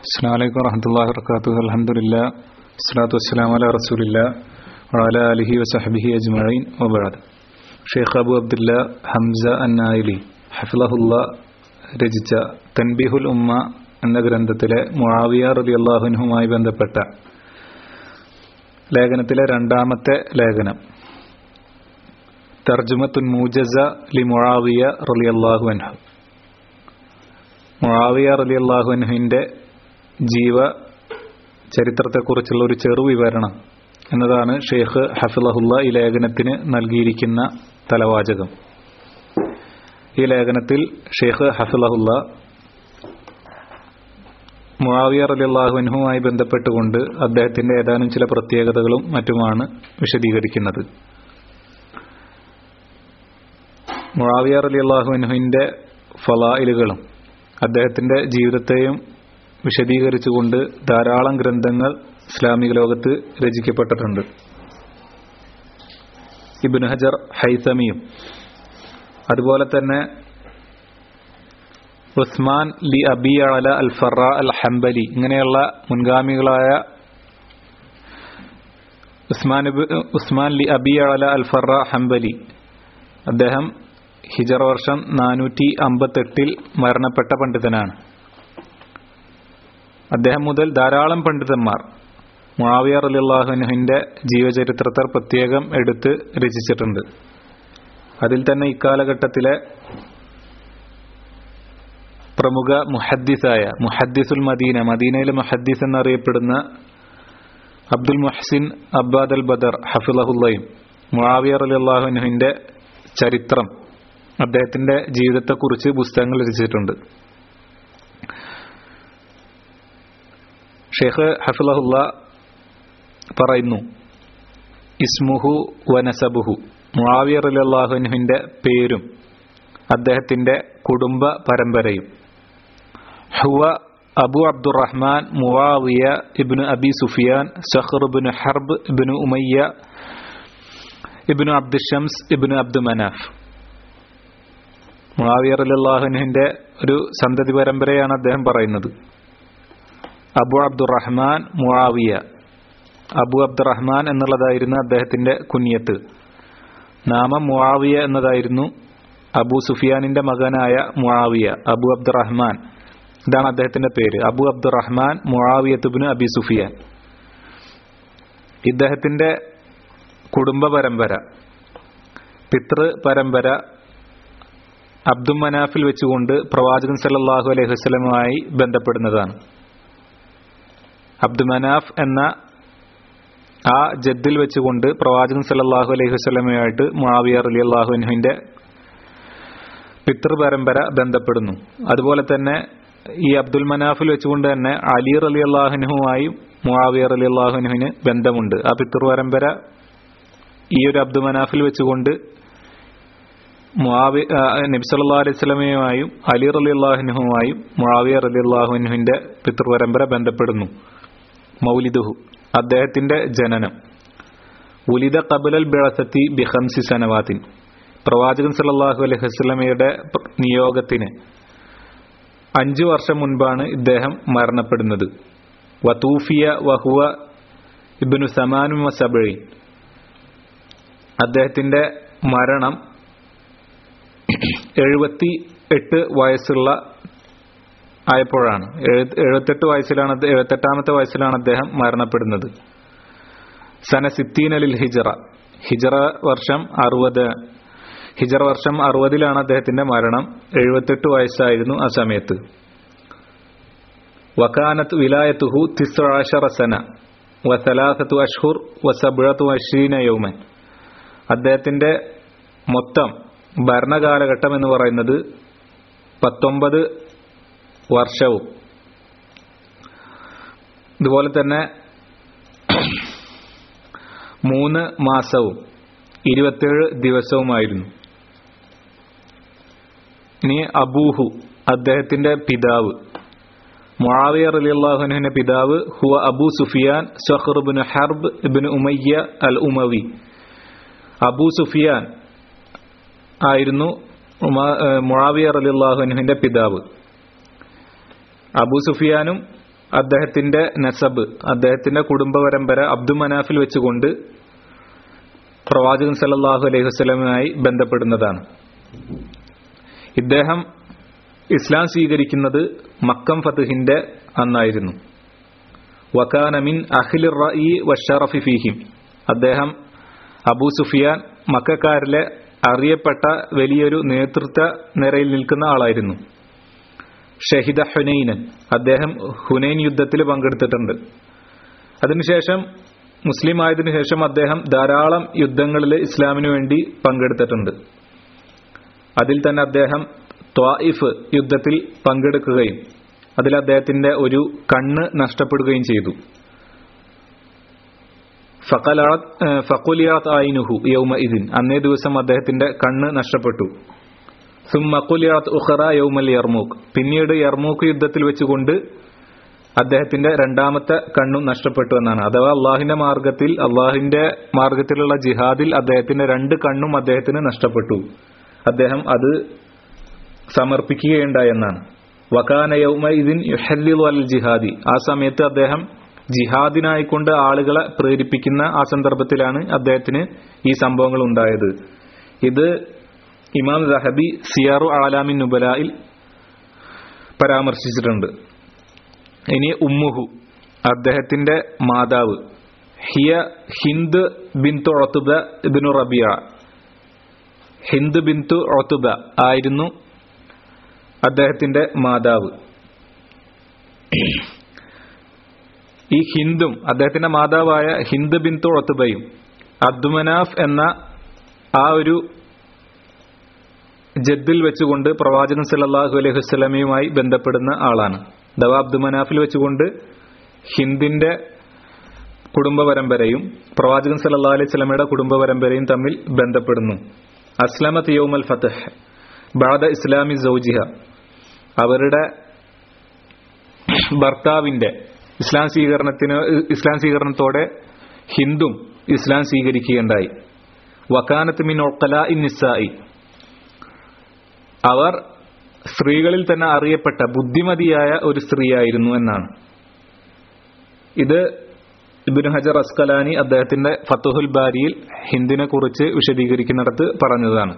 അസ്സാം വലൈക്കും വറഹമത്തല്ലാ വർക്കാത്തു അലഹമുല്ല അസ്സലാത്തു വസ്സലാം അല റസൂലില്ല വഅല അലിഹി വസഹബിഹി അജ്മഈൻ വബഅദ് ഷെയ്ഖ് അബു അബ്ദുല്ല ഹംസ അന്നായിലി ഹഫിളഹുല്ല രചിച്ച തൻബിഹുൽ ഉമ്മ എന്ന ഗ്രന്ഥത്തിലെ മുആവിയ റളിയല്ലാഹുവിനുമായി ബന്ധപ്പെട്ട ലേഖനത്തിലെ രണ്ടാമത്തെ ലേഖനം തർജുമത്തുൻ മൂജസ ലി മുആവിയ റളിയല്ലാഹു അൻഹു മുആവിയ റളിയല്ലാഹു അൻഹുവിന്റെ ജീവ ചരിത്രത്തെക്കുറിച്ചുള്ള ഒരു ചെറു വിവരണം എന്നതാണ് ഷെയ്ഖ് ഹഫിളഹുല്ല ഈ ലേഖനത്തിന് നൽകിയിരിക്കുന്ന തലവാചകം ഈ ലേഖനത്തിൽ ഷെയ്ഖ് ഹഫിളഹുല്ല മുആവിയ റളിയല്ലാഹു അൻഹുമായി ബന്ധപ്പെട്ടുകൊണ്ട് അദ്ദേഹത്തിന്റെ ഏതാനും ചില പ്രത്യേകതകളും മറ്റുമാണ് വിശദീകരിക്കുന്നത് മുആവിയ റളിയല്ലാഹു അൻഹുവിന്റെ ഫലായിലുകളും അദ്ദേഹത്തിന്റെ ജീവിതത്തെയും വിശദീകരിച്ചുകൊണ്ട് ധാരാളം ഗ്രന്ഥങ്ങൾ ഇസ്ലാമിക ലോകത്ത് രചിക്കപ്പെട്ടിട്ടുണ്ട് ഇബിൻ ഹജർ ഹൈസമിയും അതുപോലെ തന്നെ ഉസ്മാൻ ലി അബി അല അൽ ഫറ അൽ ഹംബലി ഇങ്ങനെയുള്ള മുൻഗാമികളായ ഉസ്മാൻ ഉസ്മാൻ ലി അബി അല അൽ ഫറ ഹംബലി അദ്ദേഹം ഹിജറ വർഷം നാനൂറ്റി അമ്പത്തെട്ടിൽ മരണപ്പെട്ട പണ്ഡിതനാണ് അദ്ദേഹം മുതൽ ധാരാളം പണ്ഡിതന്മാർ മുആവിയ റലിള്ളാഹുനുഹിന്റെ ജീവചരിത്രത്തെ പ്രത്യേകം എടുത്ത് രചിച്ചിട്ടുണ്ട് അതിൽ തന്നെ ഇക്കാലഘട്ടത്തിലെ പ്രമുഖ മുഹദ്ദിസായ മുഹദ്ദിസുൽ മദീന മദീനയിലെ മുഹദ്ദിസ് എന്നറിയപ്പെടുന്ന അബ്ദുൽ മുഹ്സിൻ അബ്ബാദ് അൽ ബദർ ഹഫിളഹുല്ലയും മുആവിയ റലിള്ളാഹുനുഹിന്റെ ചരിത്രം അദ്ദേഹത്തിന്റെ ജീവിതത്തെക്കുറിച്ച് പുസ്തകങ്ങൾ രചിച്ചിട്ടുണ്ട് ഷെയ്ഖ് ഹഫിളഹുല്ല പറയുന്നു ഇസ്മുഹു വനസബുഹു മുആവിയ റളിയല്ലാഹുവിന്റെ പേരും അദ്ദേഹത്തിന്റെ കുടുംബ പരമ്പരയും ഹുവ Abu Abdurrahman Muawiya ibn Abi Sufyan Sakhr ibn Harb ibn Umayya ibn Abdushams ibn Abd Manaf Muawiya റളിയല്ലാഹുവിന്റെ ഒരു സന്തതി പരമ്പരയാണ് അദ്ദേഹം പറയുന്നത് അബു അബ്ദുറഹ്മാൻ മുആവിയ അബു അബ്ദുറഹ്മാൻ എന്നുള്ളതായിരുന്നു അദ്ദേഹത്തിന്റെ കുഞ്ഞത്ത് നാമം മുആവിയ എന്നതായിരുന്നു അബു സുഫിയാനിന്റെ മകനായ മുആവിയ അബു അബ്ദുറഹ്മാൻ ഇതാണ് അദ്ദേഹത്തിന്റെ പേര് അബു അബ്ദുറഹ്മാൻ മുആവിയത്തുബിന് അബി സുഫിയാൻ ഇദ്ദേഹത്തിന്റെ കുടുംബ പരമ്പര പിതൃ പരമ്പര അബ്ദുൽ മനാഫിൽ വെച്ചുകൊണ്ട് പ്രവാചകൻ സല്ലല്ലാഹു അലൈഹി വസല്ലമയുമായി ബന്ധപ്പെടുന്നതാണ് അബ്ദു മനാഫ് എന്ന ആ ജദ്ദിൽ വെച്ചുകൊണ്ട് പ്രവാചകൻ സല്ലല്ലാഹു അലൈഹി വസല്ലമയായിട്ട് മുആവിയ റളിയല്ലാഹു അൻഹുവിന്റെ പിതൃ പരമ്പര ബന്ധപ്പെടുന്നു അതുപോലെ തന്നെ ഈ അബ്ദുൽ മനാഫിൽ വെച്ചുകൊണ്ട് തന്നെ അലി റളിയല്ലാഹുനുമായും മുആവിയ റളിയല്ലാഹുനുവിന് ബന്ധമുണ്ട് ആ പിതൃ പരമ്പര ഈ ഒരു അബ്ദുൽ മനാഫിൽ വെച്ചുകൊണ്ട് മുആവി നബി സല്ലല്ലാഹു അലൈഹി വസല്ലമയുമായും അലി റളിയല്ലാഹുനുമായും മുആവിയ റളിയല്ലാഹുനുവിന്റെ പിതൃ പരമ്പര ബന്ധപ്പെടുന്നു മൗലിദുഹു അദ്ദേഹത്തിന്റെ ജനനം ഉലിദ കബുലൽ ബിഴസത്തി ബിഹംസി സനവാത്തിൻ പ്രവാചകൻ സല്ലല്ലാഹു അലൈഹി വസല്ലമയുടെ നിയോഗത്തിന് അഞ്ചു വർഷം മുൻപാണ് ഇദ്ദേഹം മരണപ്പെടുന്നത് വതൂഫിയ വഹുവ ഇബ്നു സമാനും വസബഴീൻ അദ്ദേഹത്തിന്റെ മരണം എഴുപത്തി എട്ട് വയസ്സുള്ള ആയപ്പോഴാണ് എഴുപത്തെട്ട് വയസ്സിലാണ് എഴുപത്തെട്ടാമത്തെ വയസ്സിലാണ് അദ്ദേഹം മരണപ്പെടുന്നത് സന സിത്തീൻ അലിൽ ഹിജറ ഹിജറ വർഷം അറുപത് ഹിജറ വർഷം അറുപതിലാണ് അദ്ദേഹത്തിന്റെ മരണം എഴുപത്തെട്ട് വയസ്സായിരുന്നു ആ സമയത്ത് വക്കാനത്ത് വിലായത്തുഹു തിസ്വാഷറ സന വസലാസത്തു അഷ്ഹുർ വസബുഴത്തു അഷീന യൗമൻ അദ്ദേഹത്തിന്റെ മൊത്തം ഭരണകാലഘട്ടം എന്ന് പറയുന്നത് പത്തൊമ്പത് വർഷവും ഇതുപോലെ തന്നെ മൂന്ന് മാസവും ഇരുപത്തേഴ് ദിവസവുമായിരുന്നു ഇനി അബൂഹു അദ്ദേഹത്തിന്റെ പിതാവ് മുആവിയ റളിയല്ലാഹുവിന്റെ പിതാവ് ഹുവ Abu Sufyan Sakhr ibn Harb ibn Umayya al Umawi Abu Sufyan ആയിരുന്നു മുആവിയ റളിയല്ലാഹുവിന്റെ പിതാവ് അബൂ സുഫിയാനും അദ്ദേഹത്തിന്റെ നസബ് അദ്ദേഹത്തിന്റെ കുടുംബ പരമ്പര അബ്ദു മനാഫിൽ വെച്ചുകൊണ്ട് പ്രവാചകൻ സല്ലല്ലാഹു അലൈഹി വസല്ലമയുമായി ബന്ധപ്പെടുന്നതാണ് ഇദ്ദേഹം ഇസ്ലാം സ്വീകരിക്കുന്നത് മക്കം ഫത്തുഹിന്റെ അന്നായിരുന്നു വക്കാന മിൻ അഖിൽ റഈ വഷറഫി ഫീഹിം അദ്ദേഹം അബൂ സുഫിയാൻ മക്കാരിലെ അറിയപ്പെട്ട വലിയൊരു നേതൃത്വ നിരയിൽ നിൽക്കുന്ന ആളായിരുന്നു ഷഹിദ ഹുനൈനൻ അദ്ദേഹം ഹുനൈൻ യുദ്ധത്തിൽ പങ്കെടുത്തിട്ടുണ്ട് അതിനുശേഷം മുസ്ലിം ആയതിനു ശേഷം അദ്ദേഹം ധാരാളം യുദ്ധങ്ങളിൽ ഇസ്ലാമിനു വേണ്ടി പങ്കെടുത്തിട്ടുണ്ട് അതിൽ തന്നെ അദ്ദേഹം ത്വായിഫ് യുദ്ധത്തിൽ പങ്കെടുക്കുകയും അതിൽ അദ്ദേഹത്തിന്റെ ഒരു കണ്ണ് നഷ്ടപ്പെടുകയും ചെയ്തു ഫക്കുലിയാത്ത് ആയിനുഹു യൗമ ഇതിൻ അന്നേ ദിവസം അദ്ദേഹത്തിന്റെ കണ്ണ് നഷ്ടപ്പെട്ടു സുമ്മക്കുലിയാത്ത് ഉഖറ യൗമൽ യർമൂക്ക് പിന്നീട് യർമൂക്ക് യുദ്ധത്തിൽ വെച്ചുകൊണ്ട് അദ്ദേഹത്തിന്റെ രണ്ടാമത്തെ കണ്ണും നഷ്ടപ്പെട്ടു എന്നാണ് അഥവാ അള്ളാഹിന്റെ മാർഗത്തിൽ അള്ളാഹിന്റെ മാർഗത്തിലുള്ള ജിഹാദിൽ അദ്ദേഹത്തിന്റെ രണ്ട് കണ്ണും അദ്ദേഹത്തിന് നഷ്ടപ്പെട്ടു അദ്ദേഹം അത് സമർപ്പിക്കുകയുണ്ടായി എന്നാണ് വക്കാന യൗമ ഇതിൻ യുഹല്ലിൽ അൽ ജിഹാദി ആ സമയത്ത് അദ്ദേഹം ജിഹാദിനായിക്കൊണ്ട് ആളുകളെ പ്രേരിപ്പിക്കുന്ന ആ സന്ദർഭത്തിലാണ് അദ്ദേഹത്തിന് ഈ സംഭവങ്ങൾ ഉണ്ടായത് ഇത് ഇമാം ദഹബി സിയാറു ആലാമിൻ നുബലായിൽ പരാമർശിച്ചിട്ടുണ്ട് ഇനി ഉമ്മുഹു അദ്ദേഹത്തിന്റെ മാതാവ് ഹിയ ഹിന്ദ് ബിന്തു ഒത്തുബ ഇബിനു റബിയ ഹിന്ദ് ബിന്തു ഒത്തുബ ആയിരുന്നു അദ്ദേഹത്തിന്റെ മാതാവ് ഈ ഹിന്ദും അദ്ദേഹത്തിന്റെ മാതാവായ ഹിന്ദ് ബിന്തു ഒത്തുബയും അബ്ദുമനാഫ് എന്ന ആ ഒരു ജദ്ദിൽ വെച്ചുകൊണ്ട് പ്രവാചകൻ സല്ലല്ലാഹു അലൈഹി വസല്ലമയുമായി ബന്ധപ്പെടുന്ന ആളാണ് അഥവാ അബ്ദുമനാഫിൽ വെച്ചുകൊണ്ട് ഹിന്ദിന്റെ കുടുംബ പരമ്പരയും പ്രവാചകൻ സല്ലല്ലാഹു അലൈഹി വസല്ലമയുടെ കുടുംബ പരമ്പരയും തമ്മിൽ ബന്ധപ്പെടുന്നു അസ്ലമത്ത് യൗമൽ ഫതഹ് ബാദ ഇസ്ലാമി സൗജിഹ അവരുടെ ഭർത്താവിന്റെ ഇസ്ലാം സ്വീകരണത്തിന് ഇസ്ലാം സ്വീകരണത്തോടെ ഹിന്ദും ഇസ്ലാം സ്വീകരിക്കുകയുണ്ടായി വക്കാനത്ത് മിൻ ഒക്കല ഇൻ നിസായി അവർ സ്ത്രീകളിൽ തന്നെ അറിയപ്പെട്ട ബുദ്ധിമതിയായ ഒരു സ്ത്രീയായിരുന്നു എന്നാണ് ഇത് ഇബിൻ ഹജർ അസ്കലാനി അദ്ദേഹത്തിന്റെ ഫത്തുഹുൽ ബാരിയിൽ ഹിന്ദിനെ കുറിച്ച് വിശദീകരിക്കുന്നിടത്ത് പറഞ്ഞതാണ്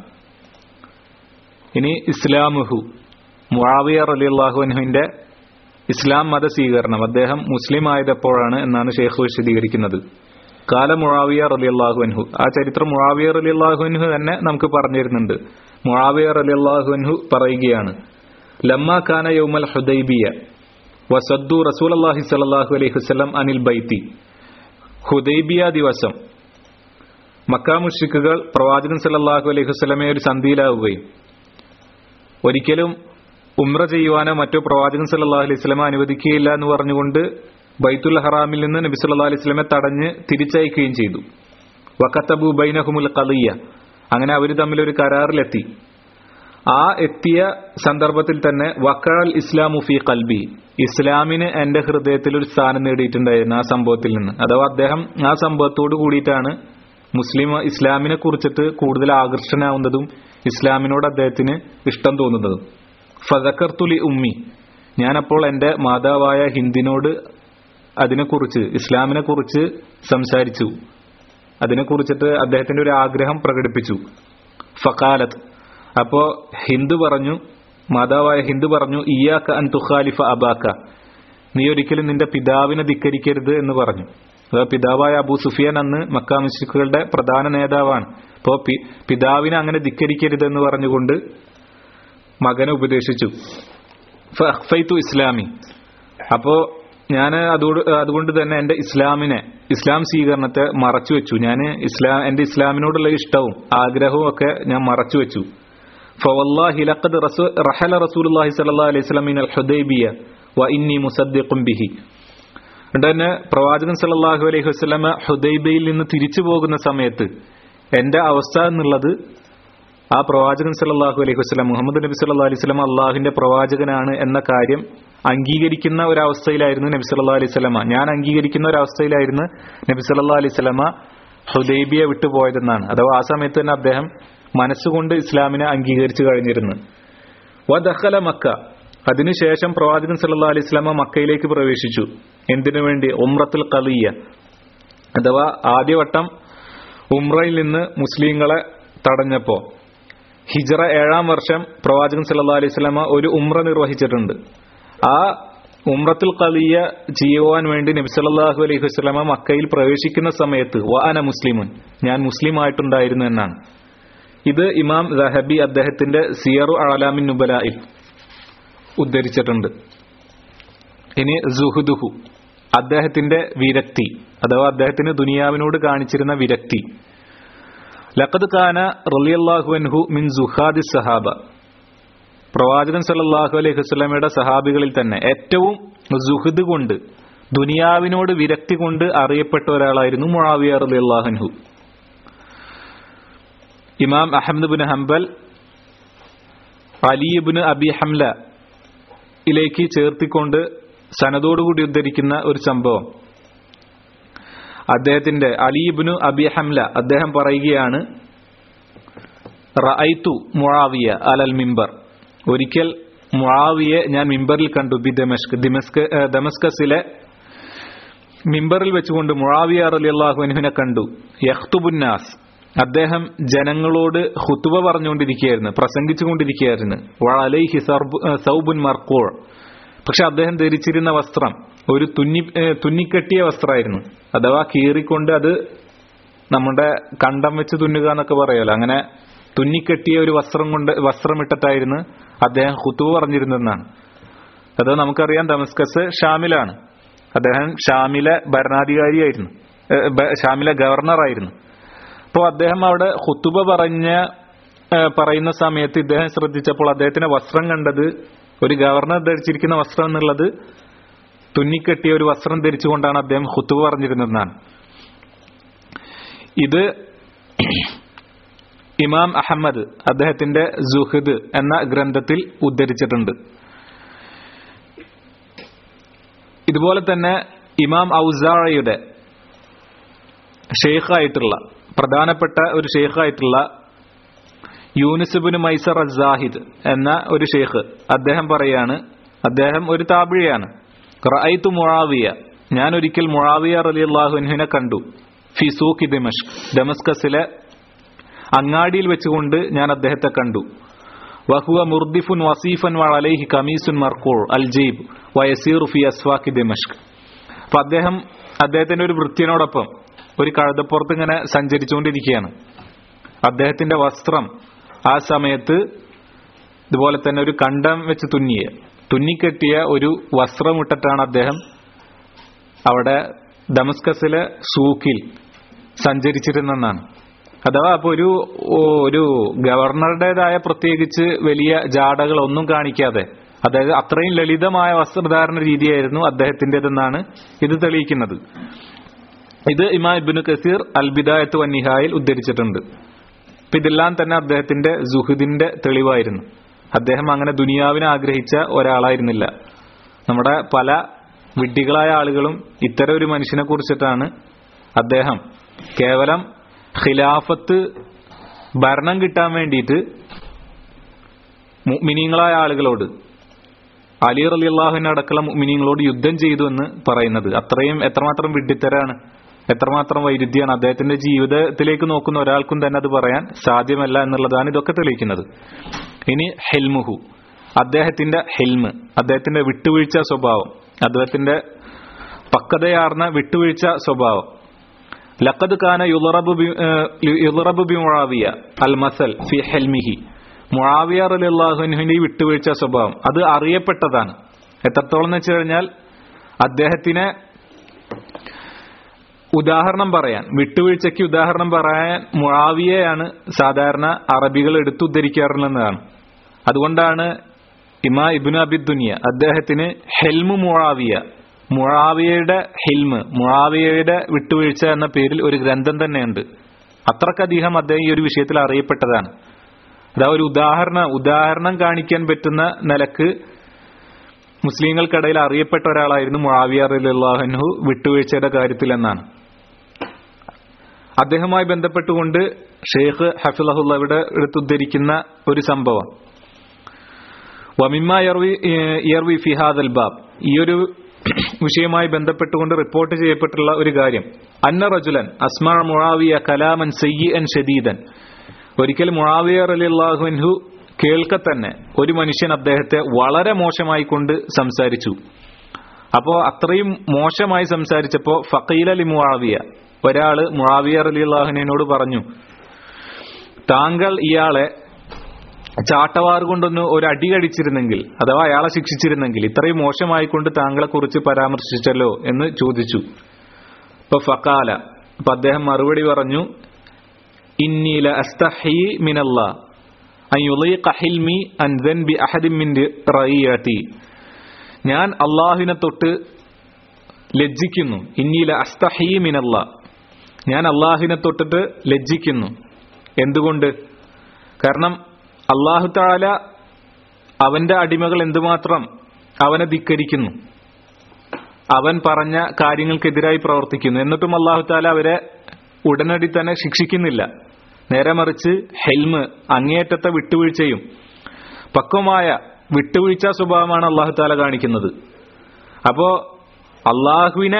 ഇനി ഇസ്ലാമുഹു മുആവിയ റലിയല്ലാഹു അൻഹുവിന്റെ ഇസ്ലാം മത സ്വീകരണം അദ്ദേഹം മുസ്ലിം ആയതെപ്പോഴാണ് എന്നാണ് ഷെയ്ഖ് വിശദീകരിക്കുന്നത് കാല മുഴാവിയ റലിയല്ലാഹു അൻഹു ആ ചരിത്രം മുഴാവിയ റലിയല്ലാഹു അൻഹു തന്നെ നമുക്ക് പറഞ്ഞു തരുന്നുണ്ട് മുഴാവിയ റലിയല്ലാഹു അൻഹു പറയുകയാണ് ലമ്മ ഖാന യൗമൽ ഹുദൈബിയ വസദ്ദു റസൂൽ അള്ളാഹി സലാഹു അലൈഹി വസ്ലം അനിൽ ബൈത്തി ഹുദൈബിയ ദിവസം മക്കാമുഷിക്കുകൾ പ്രവാചകൻ സല്ലാഹു അലൈഹി വസ്ലമെ ഒരു സന്ധിയിലാവുകയും ഒരിക്കലും ഉംറ ചെയ്യുവാനോ മറ്റോ പ്രവാചകൻ സല്ലാഹു അലൈഹി സ്വലമ അനുവദിക്കുകയില്ല എന്ന് പറഞ്ഞുകൊണ്ട് ബൈത്തുൽ ഹറാമിൽ നിന്ന് നബി സല്ലാ അലൈഹി സ്വലമെ തടഞ്ഞ് തിരിച്ചയക്കുകയും ചെയ്തു വക്കത്തബു ബൈനഹുമുൽ കളിയ അങ്ങനെ അവർ തമ്മിൽ ഒരു കരാറിലെത്തി ആ എത്തിയ സന്ദർഭത്തിൽ തന്നെ വക്കഴൽ ഇസ്ലാമു ഫി കൽബി ഇസ്ലാമിന് എന്റെ ഹൃദയത്തിൽ ഒരു സ്ഥാനം നേടിയിട്ടുണ്ടായിരുന്നു ആ സംഭവത്തിൽ നിന്ന് അഥവാ അദ്ദേഹം ആ സംഭവത്തോട് കൂടിയിട്ടാണ് മുസ്ലിം ഇസ്ലാമിനെ കുറിച്ചിട്ട് കൂടുതൽ ആകർഷണാവുന്നതും ഇസ്ലാമിനോട് അദ്ദേഹത്തിന് ഇഷ്ടം തോന്നുന്നതും ഫതക്കർത്തുലി ഉമ്മി ഞാനപ്പോൾ എന്റെ മാതാവായ ഹിന്ദിനോട് അതിനെക്കുറിച്ച് ഇസ്ലാമിനെ കുറിച്ച് സംസാരിച്ചു അതിനെക്കുറിച്ചിട്ട് അദ്ദേഹത്തിന്റെ ഒരു ആഗ്രഹം പ്രകടിപ്പിച്ചു ഫക്കാലത്ത് അപ്പോ ഹിന്ദു പറഞ്ഞു മാതാവായ ഹിന്ദു പറഞ്ഞു ഇയാക്ക അൻ തുഖാലിഫ അബാക്ക നീ ഒരിക്കലും നിന്റെ പിതാവിനെ ധിക്കരിക്കരുത് എന്ന് പറഞ്ഞു അതായത് പിതാവായ അബൂ സുഫിയാൻ അന്ന് മക്കാ മുസ്ലിക്കുകളുടെ പ്രധാന നേതാവാണ് അപ്പോ പിതാവിനെ അങ്ങനെ ധിക്കരിക്കരുത് എന്ന് പറഞ്ഞുകൊണ്ട് മകനെ ഉപദേശിച്ചു ഫൈത്തു ഇസ്ലാമി അപ്പോ ഞാൻ അതോട് അതുകൊണ്ട് തന്നെ എന്റെ ഇസ്ലാമിനെ ഇസ്ലാം സ്വീകരണത്തെ മറച്ചു വെച്ചു ഞാൻ ഇസ്ലാം എന്റെ ഇസ്ലാമിനോടുള്ള ഇഷ്ടവും ആഗ്രഹവും ഒക്കെ ഞാൻ മറച്ചു വെച്ചു ഫവല്ലാഹി ലഖദ് റഹല റസൂലുള്ളാഹി സ്വല്ലല്ലാഹു അലൈഹി വസല്ലം മിനൽ ഹുദൈബിയ വ ഇന്നി മുസദ്ദിഖും ബിഹി തന്നെ പ്രവാചകൻ സല്ലല്ലാഹു അലൈഹി വസല്ലമ ഹുദൈബയിൽ നിന്ന് തിരിച്ചു പോകുന്ന സമയത്ത് എന്റെ അവസ്ഥ എന്നുള്ളത് ആ പ്രവാചകൻ സല്ലല്ലാഹു അലൈഹി വസല്ലം മുഹമ്മദ് നബി സല്ലല്ലാഹു അലൈഹി വസല്ലം അള്ളാഹുവിന്റെ പ്രവാചകനാണ് എന്ന കാര്യം അംഗീകരിക്കുന്ന ഒരവസ്ഥയിലായിരുന്നു നബി സല്ലല്ലാഹു അലൈഹി വസല്ലമ ഞാൻ അംഗീകരിക്കുന്ന ഒരവസ്ഥയിലായിരുന്നു നബി സല്ലല്ലാഹു അലൈഹി വസല്ലമ ഹുദൈബിയ വിട്ടുപോയതെന്നാണ് അഥവാ ആ സമയത്ത് തന്നെ അദ്ദേഹം മനസ്സുകൊണ്ട് ഇസ്ലാമിനെ അംഗീകരിച്ചു കഴിഞ്ഞിരുന്നു വദഖല മക്ക അതിനുശേഷം പ്രവാചകൻ സല്ലല്ലാഹു അലൈഹി വസല്ലമ മക്കയിലേക്ക് പ്രവേശിച്ചു എന്തിനു വേണ്ടി ഉംറത്തുൽ ഖലിയ അഥവാ ആദ്യവട്ടം ഉംറയിൽ നിന്ന് മുസ്ലിങ്ങളെ തടഞ്ഞപ്പോ ഹിജറ ഏഴാം വർഷം പ്രവാചകൻ സല്ലല്ലാഹു അലൈഹി വസല്ലമ ഒരു ഉംറ നിർവഹിച്ചിട്ടുണ്ട് ആ ഉംറത്തുൽ ഖലിയ ചെയ്യുവാൻ വേണ്ടി നബി സല്ലല്ലാഹു അലൈഹി വസല്ലമ മക്കയിൽ പ്രവേശിക്കുന്ന സമയത്ത് വഅന മുസ്ലിമുൻ ഞാൻ മുസ്ലിം ആയിട്ടുണ്ടായിരുന്നു എന്നാണ് ഇത് ഇമാം ദഹബി അദ്ദേഹത്തിന്റെ സിയറു അലാമിൻ നുബലായിൽ ഉദ്ധരിച്ചിട്ടുണ്ട് ഇനി സുഹുദുഹു അദ്ദേഹത്തിന്റെ വിരക്തി അഥവാ അദ്ദേഹത്തിന് ദുനിയാവിനോട് കാണിച്ചിരുന്ന വിരക്തി ലഖദ് കാന റളിയല്ലാഹു അൻഹു മിൻ സുഹാദി സഹാബ പ്രവാചകൻ സല്ലല്ലാഹു അലൈഹി വസല്ലമയുടെ സഹാബികളിൽ തന്നെ ഏറ്റവും സുഹൃദ് കൊണ്ട് ദുനിയാവിനോട് വിരക്തി കൊണ്ട് അറിയപ്പെട്ട ഒരാളായിരുന്നു മുആവിയ റളിയല്ലാഹു അൻഹു Imam Ahmad bin Hanbal Ali bin Abi Hamla ഇലേക്ക് ചേർത്തിക്കൊണ്ട് സനദോടുകൂടി ഉദ്ധരിക്കുന്ന ഒരു സംഭവം അദ്ദേഹത്തിന്റെ അലീബിനു അബി ഹംല അദ്ദേഹം പറയുകയാണ് റഅയ്തു മുആവിയ അലൽ മിമ്പർ ഒരിക്കൽ മുആവിയെ ഞാൻ മിമ്പറിൽ കണ്ടു ബി ദമസ്ക് ദിമസ്ക ഏഹ് ദമസ്കസിലെ മിമ്പറിൽ വെച്ചുകൊണ്ട് മുആവിയ റളിയല്ലാഹു അൻഹുവിനെ കണ്ടു യഖ്തുബുന്നാസ് അദ്ദേഹം ജനങ്ങളോട് ഹുത്തുബ പറഞ്ഞുകൊണ്ടിരിക്കുകയായിരുന്നു പ്രസംഗിച്ചുകൊണ്ടിരിക്കുകയായിരുന്നു വഅലൈഹി സർബ്- ഏഹ് സൗബുൻ മർക്കൂർ പക്ഷെ അദ്ദേഹം ധരിച്ചിരുന്ന വസ്ത്രം ഒരു തുന്നി ഏഹ് തുന്നിക്കെട്ടിയ വസ്ത്രമായിരുന്നു അഥവാ കീറിക്കൊണ്ട് അത് നമ്മുടെ കണ്ടം വെച്ച് തുന്നുക എന്നൊക്കെ പറയുമല്ലോ അങ്ങനെ തുന്നിക്കെട്ടിയ ഒരു വസ്ത്രം കൊണ്ട് വസ്ത്രമിട്ടിട്ടായിരുന്നു അദ്ദേഹം ഹുത്തുബ പറഞ്ഞിരുന്നതെന്നാണ് അത് നമുക്കറിയാം ദമസ്കസ് ഷാമിലാണ് അദ്ദേഹം ഷാമിലെ ഭരണാധികാരിയായിരുന്നു ഏഹ് ബ- ഷാമിലെ ഗവർണറായിരുന്നു അപ്പോൾ അദ്ദേഹം അവിടെ ഹുത്തുബ പറഞ്ഞ ഏഹ് പറയുന്ന സമയത്ത് ഇദ്ദേഹം ശ്രദ്ധിച്ചപ്പോൾ അദ്ദേഹത്തിന്റെ വസ്ത്രം കണ്ടത് ഒരു ഗവർണർ ധരിച്ചിരിക്കുന്ന വസ്ത്രം എന്നുള്ളത് തുന്നിക്കെട്ടിയ ഒരു വസ്ത്രം ധരിച്ചുകൊണ്ടാണ് അദ്ദേഹം ഹുത്തുബ പറഞ്ഞിരുന്നതെന്നാണ് ഇത് ഇമാം അഹമ്മദ് അദ്ദേഹത്തിന്റെ സുഹദ് എന്ന ഗ്രന്ഥത്തിൽ ഉദ്ധരിച്ചിട്ടുണ്ട് ഇതുപോലെ തന്നെ ഇമാം ഔസാറയുടെ ഷെയ്ഖായിട്ടുള്ള പ്രധാനപ്പെട്ട ഒരു ഷെയ്ഖായിട്ടുള്ള യൂനിസുബിന് മൈസർ അസാഹിദ് എന്ന ഒരു ഷെയ്ഖ് അദ്ദേഹം പറയാണ് അദ്ദേഹം ഒരു താപിഴയാണ് റഅയ്തു മുആവിയ ഞാൻ ഒരിക്കൽ മുആവിയ റളിയല്ലാഹു അൻഹുവിനെ കണ്ടു ഫി സൂഖി ദിമഷ്ക് ഡമസ്കസിലെ അങ്ങാടിയിൽ വെച്ചുകൊണ്ട് ഞാൻ അദ്ദേഹത്തെ കണ്ടു വഹുവ മുർദിഫുൻ വസീഫൻ വഅലൈഹി കമീസുൻ മർക്കൂർ അൽ ജയ്ബ് വയസീറു ഫി അസ്വാഖി ദിമഷ്ക് അപ്പൊ അദ്ദേഹം അദ്ദേഹത്തിന്റെ ഒരു വൃത്യനോടൊപ്പം ഒരു കഴുതപ്പുറത്ത് ഇങ്ങനെ സഞ്ചരിച്ചുകൊണ്ടിരിക്കുകയാണ് അദ്ദേഹത്തിന്റെ വസ്ത്രം ആ സമയത്ത് ഇതുപോലെ തന്നെ ഒരു കണ്ടം വെച്ച് തുന്നിയ തുന്നിക്കെട്ടിയ ഒരു വസ്ത്രമിട്ടിട്ടാണ് അദ്ദേഹം അവിടെ ദമസ്കസിലെ സൂക്കിൽ സഞ്ചരിച്ചിരുന്നെന്നാണ് അഥവാ അപ്പൊ ഒരു ഒരു ഗവർണറുടേതായ പ്രത്യേകിച്ച് വലിയ ജാടകളൊന്നും കാണിക്കാതെ അതായത് അത്രയും ലളിതമായ വസ്ത്രധാരണ രീതിയായിരുന്നു അദ്ദേഹത്തിൻ്റെതെന്നാണ് ഇത് തെളിയിക്കുന്നത് ഇത് ഇമാ ഇബിന് കസീർ അൽബിദായത്ത് വന്നിഹായിൽ ഉദ്ധരിച്ചിട്ടുണ്ട് അപ്പൊ ഇതെല്ലാം തന്നെ അദ്ദേഹത്തിന്റെ സുഹൃദിന്റെ തെളിവായിരുന്നു അദ്ദേഹം അങ്ങനെ ദുനിയാവിനെ ആഗ്രഹിച്ച ഒരാളായിരുന്നില്ല നമ്മുടെ പല വിഡ്ഢികളായ ആളുകളും ഇത്തരം ഒരു മനുഷ്യനെ കുറിച്ചിട്ടാണ് അദ്ദേഹം കേവലം ഖിലാഫത്ത് ഭരണം കിട്ടാൻ വേണ്ടിയിട്ട് മുഅ്മിനീങ്ങളായ ആളുകളോട് അലി റലി അള്ളാഹുവിനെ അടക്കമുള്ള മുഅ്മിനീങ്ങളോട് യുദ്ധം ചെയ്തു എന്ന് പറയുന്നത് അത്രയും എത്രമാത്രം വിഡ്ഢിത്തരാണ് എത്രമാത്രം വൈരുദ്ധ്യമാണ് അദ്ദേഹത്തിന്റെ ജീവിതത്തിലേക്ക് നോക്കുന്ന ഒരാൾക്കും തന്നെ അത് പറയാൻ സാധ്യമല്ല എന്നുള്ളതാണ് ഇതൊക്കെ തെളിയിക്കുന്നത് ഇനി ഹെൽമുഹു അദ്ദേഹത്തിന്റെ ഹെൽമ് അദ്ദേഹത്തിന്റെ വിട്ടുവീഴ്ച സ്വഭാവം അദ്ദേഹത്തിന്റെ പക്വതയാർന്ന വിട്ടുവീഴ്ച സ്വഭാവം ലഖദ് കാന യുളറബു ബി ഏഹ് യുളറബു ബി മുആവിയ അൽ മസൽ ഫി ഹെൽമിഹി മുആവിയ റളിയല്ലാഹുവിന്റെ ഈ വിട്ടുവീഴ്ച സ്വഭാവം അത് അറിയപ്പെട്ടതാണ് എത്രത്തോളം എന്ന് വെച്ച് കഴിഞ്ഞാൽ അദ്ദേഹത്തിനെ ഉദാഹരണം പറയാൻ വിട്ടുവീഴ്ചയ്ക്ക് ഉദാഹരണം പറയാൻ മുആവിയയാണ് സാധാരണ അറബികൾ എടുത്തുദ്ധരിക്കാറുള്ളതാണ് അതുകൊണ്ടാണ് ഇമാ ഇബ്നു അബിദുനിയ അദ്ദേഹത്തിന് ഹെൽമു മുആവിയ മുആവിയയുടെ ഹിൽമ് മുആവിയയുടെ വിട്ടുവീഴ്ച എന്ന പേരിൽ ഒരു ഗ്രന്ഥം തന്നെയുണ്ട് അത്രക്കധികം അദ്ദേഹം ഈ ഒരു വിഷയത്തിൽ അറിയപ്പെട്ടതാണ് അതാ ഒരു ഉദാഹരണ ഉദാഹരണം കാണിക്കാൻ പറ്റുന്ന നിലക്ക് മുസ്ലിങ്ങൾക്കിടയിൽ അറിയപ്പെട്ട ഒരാളായിരുന്നു മുആവിയ റളിയല്ലാഹു വിട്ടുവീഴ്ചയുടെ കാര്യത്തിൽ എന്നാണ് അദ്ദേഹവുമായി ബന്ധപ്പെട്ടുകൊണ്ട് ഷെയ്ഖ് ഹഫിളഹുല്ല ഇവിടെ എടുത്തുദ്ധരിക്കുന്ന ഒരു സംഭവം വമിമ്മ യർവി യർവി ഫിഹാദൽ ബാബ് ഈ ഒരു വിഷയവുമായി ബന്ധപ്പെട്ടുകൊണ്ട് റിപ്പോർട്ട് ചെയ്യപ്പെട്ടുള്ള ഒരു കാര്യം അന്ന റജുലൻ അസ്മാ മുഴാവിയ കലാമൻ സയ്യിഅൻ ഷദീദൻ ഒരിക്കൽ മുഴാവിയ റലിള്ളാഹുൻഹു കേൾക്കെ തന്നെ ഒരു മനുഷ്യൻ അദ്ദേഹത്തെ വളരെ മോശമായി കൊണ്ട് സംസാരിച്ചു അപ്പോ അത്രയും മോശമായി സംസാരിച്ചപ്പോ ഫക്കീൽ അലി മുആവിയ ഒരാള് മുആവിയ റലിള്ളാഹുനോട് പറഞ്ഞു താങ്കൾ ഇയാളെ ചാട്ടവാർ കൊണ്ടൊന്ന് ഒരു അടി കടിച്ചിരുന്നെങ്കിൽ അഥവാ അയാളെ ശിക്ഷിച്ചിരുന്നെങ്കിൽ ഇത്രയും മോശമായി കൊണ്ട് താങ്കളെ കുറിച്ച് പരാമർശിച്ചല്ലോ എന്ന് ചോദിച്ചു ഇപ്പൊ ഫക്കാല അപ്പൊ അദ്ദേഹം മറുപടി പറഞ്ഞു ഇന്നീല അസ്തഹി മിനല്ല അൻ യുളീഖ ഹിൽമി അൻ ദൻബി അഹദിൻ മിൻ റഈയതി ഞാൻ അള്ളാഹുവിനെ തൊട്ട് ലജ്ജിക്കുന്നു ഇന്നീല അസ്തഹി മിനല്ല ഞാൻ അള്ളാഹുവിനെ തൊട്ടിട്ട് ലജ്ജിക്കുന്നു എന്തുകൊണ്ട് കാരണം അള്ളാഹു താല അവന്റെ അടിമകൾ എന്തുമാത്രം അവനെ ധിക്കരിക്കുന്നു അവൻ പറഞ്ഞ കാര്യങ്ങൾക്കെതിരായി പ്രവർത്തിക്കുന്നു എന്നിട്ടും അള്ളാഹു താല അവരെ ഉടനടി തന്നെ ശിക്ഷിക്കുന്നില്ല നേരെ മറിച്ച് ഹെൽമ് അങ്ങേയറ്റത്തെ വിട്ടുവീഴ്ചയും പക്വമായ വിട്ടുവീഴ്ച സ്വഭാവമാണ് അള്ളാഹു താല കാണിക്കുന്നത് അപ്പോ അള്ളാഹുവിനെ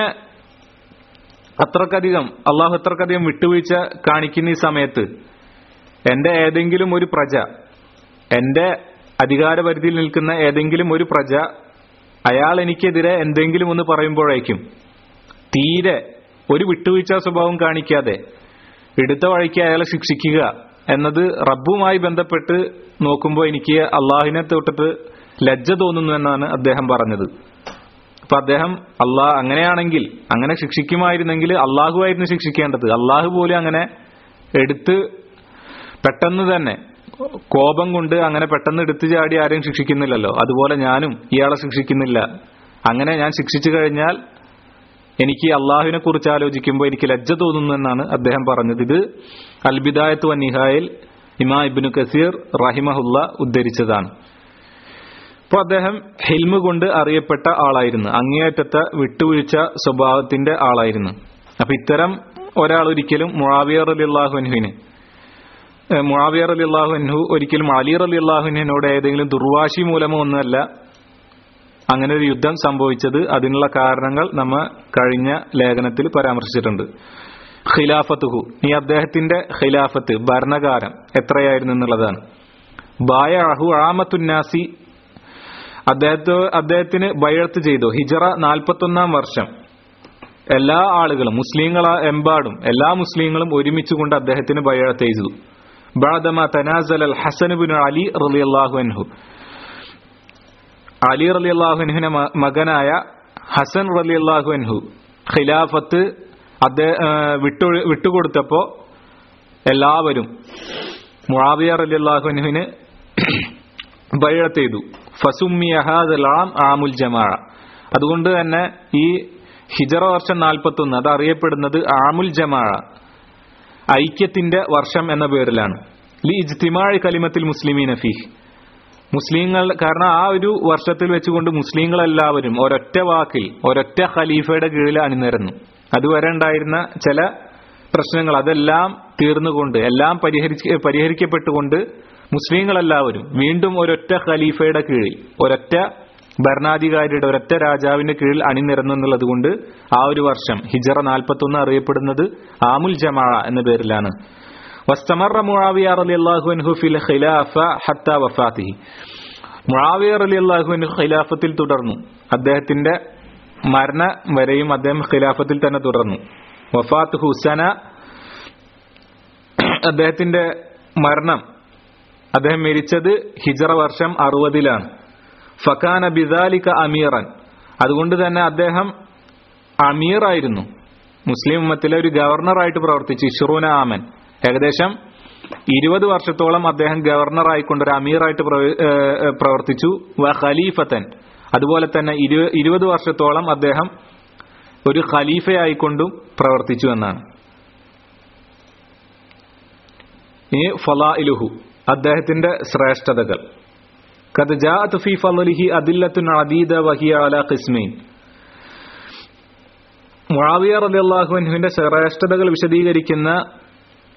അത്രക്കധികം അള്ളാഹു അത്രക്കധികം വിട്ടുവീഴ്ച കാണിക്കുന്ന ഈ സമയത്ത് എന്റെ ഏതെങ്കിലും ഒരു പ്രജ എന്റെ അധികാരപരിധിയിൽ നിൽക്കുന്ന ഏതെങ്കിലും ഒരു പ്രജ അയാൾ എനിക്കെതിരെ എന്തെങ്കിലും ഒന്ന് പറയുമ്പോഴേക്കും തീരെ ഒരു വിട്ടുവീഴ്ച സ്വഭാവം കാണിക്കാതെ എടുത്ത വഴിക്ക് അയാളെ ശിക്ഷിക്കുക എന്നത് റബ്ബുമായി ബന്ധപ്പെട്ട് നോക്കുമ്പോൾ എനിക്ക് അള്ളാഹിനെ തൊട്ടിട്ട് ലജ്ജ തോന്നുന്നു എന്നാണ് അദ്ദേഹം പറഞ്ഞത് അപ്പൊ അദ്ദേഹം അള്ളാഹ് അങ്ങനെയാണെങ്കിൽ അങ്ങനെ ശിക്ഷിക്കുമായിരുന്നെങ്കിൽ അള്ളാഹുവായിരുന്നു ശിക്ഷിക്കേണ്ടത് അള്ളാഹു പോലും അങ്ങനെ എടുത്ത് പെട്ടെന്ന് തന്നെ കോപം കൊണ്ട് അങ്ങനെ പെട്ടെന്ന് എടുത്തു ചാടി ആരെയും ശിക്ഷിക്കുന്നില്ലല്ലോ അതുപോലെ ഞാനും ഇയാളെ ശിക്ഷിക്കുന്നില്ല അങ്ങനെ ഞാൻ ശിക്ഷിച്ചു കഴിഞ്ഞാൽ എനിക്ക് അള്ളാഹുവിനെ കുറിച്ച് ആലോചിക്കുമ്പോൾ എനിക്ക് ലജ്ജ തോന്നുന്നു എന്നാണ് അദ്ദേഹം പറഞ്ഞത് ഇത് അൽബിദായത്ത് വന്നിഹായിൽ ഇമാ ഇബിനു കസീർ റഹിമഹുല്ല ഉദ്ധരിച്ചതാണ് അപ്പോൾ അദ്ദേഹം ഹിൽമ് കൊണ്ട് അറിയപ്പെട്ട ആളായിരുന്നു അങ്ങേയറ്റത്തെ വിട്ടുവീഴ്ച സ്വഭാവത്തിന്റെ ആളായിരുന്നു അപ്പൊ ഇത്തരം ഒരാൾ ഒരിക്കലും മുഴാവിയർ അലി അള്ളാഹുനുവിന് മുഴാവിയർ അലി അള്ളാഹുനു ഒരിക്കലും അലിയർ അലി അള്ളാഹുനോട് ഏതെങ്കിലും ദുർവാശി മൂലമോ ഒന്നുമല്ല അങ്ങനെ ഒരു യുദ്ധം സംഭവിച്ചത് അതിനുള്ള കാരണങ്ങൾ നമ്മ കഴിഞ്ഞ ലേഖനത്തിൽ പരാമർശിച്ചിട്ടുണ്ട് ഖിലാഫത്തുഹു ഈ അദ്ദേഹത്തിന്റെ ഖിലാഫത്ത് ഭരണകാലം എത്രയായിരുന്നു എന്നുള്ളതാണ് ബായഹു ആമത്തുന്നാസി അദ്ദേഹത്തെ അദ്ദേഹത്തിന് ബയർത്ത് ചെയ്തു ഹിജറ നാൽപ്പത്തൊന്നാം വർഷം എല്ലാ ആളുകളും മുസ്ലിങ്ങളെ എമ്പാടും എല്ലാ മുസ്ലിങ്ങളും ഒരുമിച്ച് കൊണ്ട് അദ്ദേഹത്തിന് ബയർത്ത് ചെയ്തു ബാദമ തനാസൽ അൽ ഹസനുബിൻ അലി റളിയല്ലാഹു അൻഹു അലി റലി അള്ളാഹുനുവിന്റെ മകനായ ഹസൻ റലി അള്ളാഹുൻഹു ഖിലാഫത്ത് അദ്ദേഹം വിട്ടു വിട്ടുകൊടുത്തപ്പോ എല്ലാവരും മുആവിയ റലി അള്ളാഹുനുവിന് ബയഴത്ത് ചെയ്തു ഫസുമിയഹാദലാം ആമുൽ ജമാഅ അതുകൊണ്ട് തന്നെ ഈ ഹിജറ വർഷം നാൽപ്പത്തൊന്ന് അത് അറിയപ്പെടുന്നത് ആമുൽ ജമാഅ ഐക്യത്തിന്റെ വർഷം എന്ന പേരിലാണ് ലി ഇജ്തിമാഴ് കലിമത്തിൽ മുസ്ലിമീന ഫീഹ് മുസ്ലിങ്ങൾ കാരണം ആ ഒരു വർഷത്തിൽ വെച്ചുകൊണ്ട് മുസ്ലിങ്ങളെല്ലാവരും ഒരൊറ്റ വാക്കിൽ ഒരൊറ്റ ഖലീഫയുടെ കീഴിൽ അണിനിരന്നു അതുവരെ ഉണ്ടായിരുന്ന ചില പ്രശ്നങ്ങൾ അതെല്ലാം തീർന്നുകൊണ്ട് എല്ലാം പരിഹരിച്ച് പരിഹരിക്കപ്പെട്ടുകൊണ്ട് മുസ്ലിങ്ങളെല്ലാവരും വീണ്ടും ഒരൊറ്റ ഖലീഫയുടെ കീഴിൽ ഒരൊറ്റ ഭരണാധികാരിയുടെ ഒരൊറ്റ രാജാവിന്റെ കീഴിൽ അണിനിരന്നു എന്നുള്ളത് കൊണ്ട് ആ ഒരു വർഷം ഹിജറ നാൽപ്പത്തൊന്ന് അറിയപ്പെടുന്നത് ആമുൽ ജമാ എന്ന പേരിലാണ് വസ്തമറ മുആവിയ റളിയല്ലാഹു അൻഹു ഫിൽ ഖിലാഫ ഹത്താ വഫാത്തിഹി മുആവിയ റളിയല്ലാഹു അൻഹു ഖിലാഫത്തിൽ തുടർന്നു അദ്ദേഹത്തിന്റെ മരണ വരെയും അദ്ദേഹം ഖിലാഫത്തിൽ തന്നെ തുടർന്നു വഫാത്ത് ഹുസന അദ്ദേഹത്തിന്റെ മരണം അദ്ദേഹം മരിച്ചത് ഹിജറ വർഷം അറുപതിലാണ് ഫക്കാന ബിദാലിക അമീറൻ അതുകൊണ്ട് തന്നെ അദ്ദേഹം അമീറായിരുന്നു മുസ്ലിം ഉമ്മത്തിലെ ഒരു ഗവർണറായിട്ട് പ്രവർത്തിച്ചു ഇഷ്റൂന ആമൻ ഏകദേശം ഇരുപത് വർഷത്തോളം അദ്ദേഹം ഗവർണറായിക്കൊണ്ട് ഒരു അമീറായിട്ട് പ്രവർത്തിച്ചു വ ഖലീഫത്തൻ അതുപോലെ തന്നെ ഇരുപത് വർഷത്തോളം അദ്ദേഹം ഒരു ഖലീഫയായിക്കൊണ്ടും പ്രവർത്തിച്ചു എന്നാണ് ഇനി ഫലാഇലുഹു അദ്ദേഹത്തിന്റെ ശ്രേഷ്ഠതകൾ കത് ജാഅത്ത് ഫി ഫളലിഹി അദില്ലത്തുൻ അദീദ വഹിയ അലാ ഖിസ്മൈൻ മുആവിയ റളിയല്ലാഹു അൻഹുവിന്റെ ശ്രേഷ്ഠതകൾ വിശദീകരിക്കുന്ന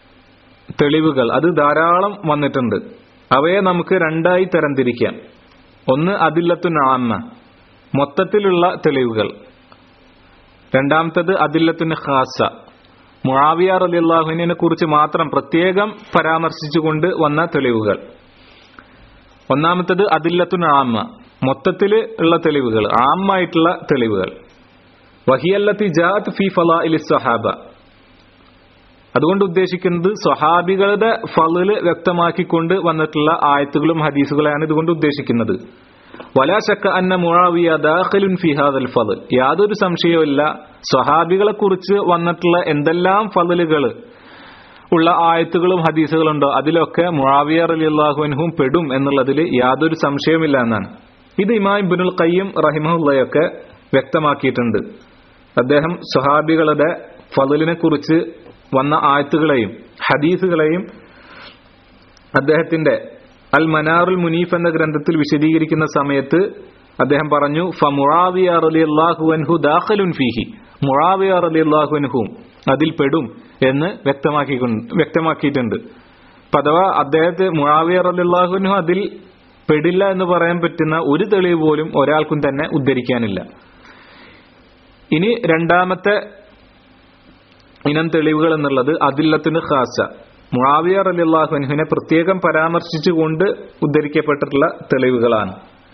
തെളിവുകൾ അത് ധാരാളം വന്നിട്ടുണ്ട് അവയെ നമുക്ക് രണ്ടായി തരംതിരിക്കാം ഒന്ന് അതില്ലത്തു നാമ മൊത്തത്തിലുള്ള തെളിവുകൾ രണ്ടാമത്തത് അതില്ലത്തുന് ഖാസ മുആവിയ റളിയല്ലാഹുവിനെ കുറിച്ച് മാത്രം പ്രത്യേകം പരാമർശിച്ചുകൊണ്ട് വന്ന തെളിവുകൾ ഒന്നാമത്തത് അതില്ലത്തുൻ ആമ്മ മൊത്തത്തിൽ ഉള്ള തെളിവുകൾ ആമ്മായിട്ടുള്ള തെളിവുകൾ വഹിയല്ലത്തി ജാത്ത് ഫി ഫലാഇലി സ്വഹാബ അതുകൊണ്ട് ഉദ്ദേശിക്കുന്നത് സ്വഹാബികളുടെ ഫളില് വ്യക്തമാക്കിക്കൊണ്ട് വന്നിട്ടുള്ള ആയത്തുകളും ഹദീസുകളാണ് ഇതുകൊണ്ട് ഉദ്ദേശിക്കുന്നത് വലാ ശക്ക അന്ന മുആവിയ ദാഖിലുൻ ഫി ഹാദൽ ഫള് യാതൊരു സംശയവുമില്ല സ്വഹാബികളെ കുറിച്ച് വന്നിട്ടുള്ള എന്തെല്ലാം ഫളലുകൾ ഉള്ള ആയത്തുകളും ഹദീസുകളും ഉണ്ടോ അതിലൊക്കെ മുആവിയ റളിയല്ലാഹുവിൻഹും പെടും എന്നുള്ളതിൽ യാതൊരു സംശയവുമില്ല എന്നാണ് ഇത് ഇമാം ഇബ്നുൽ ഖയ്യിം റഹിമഹുള്ളയൊക്കെ വ്യക്തമാക്കിയിട്ടുണ്ട് അദ്ദേഹം സ്വഹാബികളുടെ ഫളിലിനെ കുറിച്ച് വന്ന ആയത്തുകളെയും ഹദീസുകളെയും അദ്ദേഹത്തിന്റെ അൽ മനാറുൽ മുനീഫ് എന്ന ഗ്രന്ഥത്തിൽ വിശദീകരിക്കുന്ന സമയത്ത് അദ്ദേഹം പറഞ്ഞു ഫമുറാവിയ റളിയല്ലാഹു ദാഖലുൻ ഫീഹി മുറാവിയ റളിയല്ലാഹു അതിൽ പെടും എന്ന് വ്യക്തമാക്കി വ്യക്തമാക്കിയിട്ടുണ്ട് അപ്പൊ അഥവാ അദ്ദേഹത്തെ മുറാവിയ റളിയല്ലാഹു അതിൽ പെടില്ല എന്ന് പറയാൻ പറ്റുന്ന ഒരു തെളിവ് പോലും ഒരാൾക്കും തന്നെ ഉദ്ധരിക്കാനില്ല ഇനി രണ്ടാമത്തെ ഇനം തെളിവുകൾ എന്നുള്ളത് അതില്ലത്തിന് ഖാസ മുആവിയ റളിയല്ലാഹു അൻഹുവിനെ പ്രത്യേകം പരാമർശിച്ചുകൊണ്ട് ഉദ്ധരിക്കപ്പെട്ടിട്ടുള്ള തെളിവുകളാണ്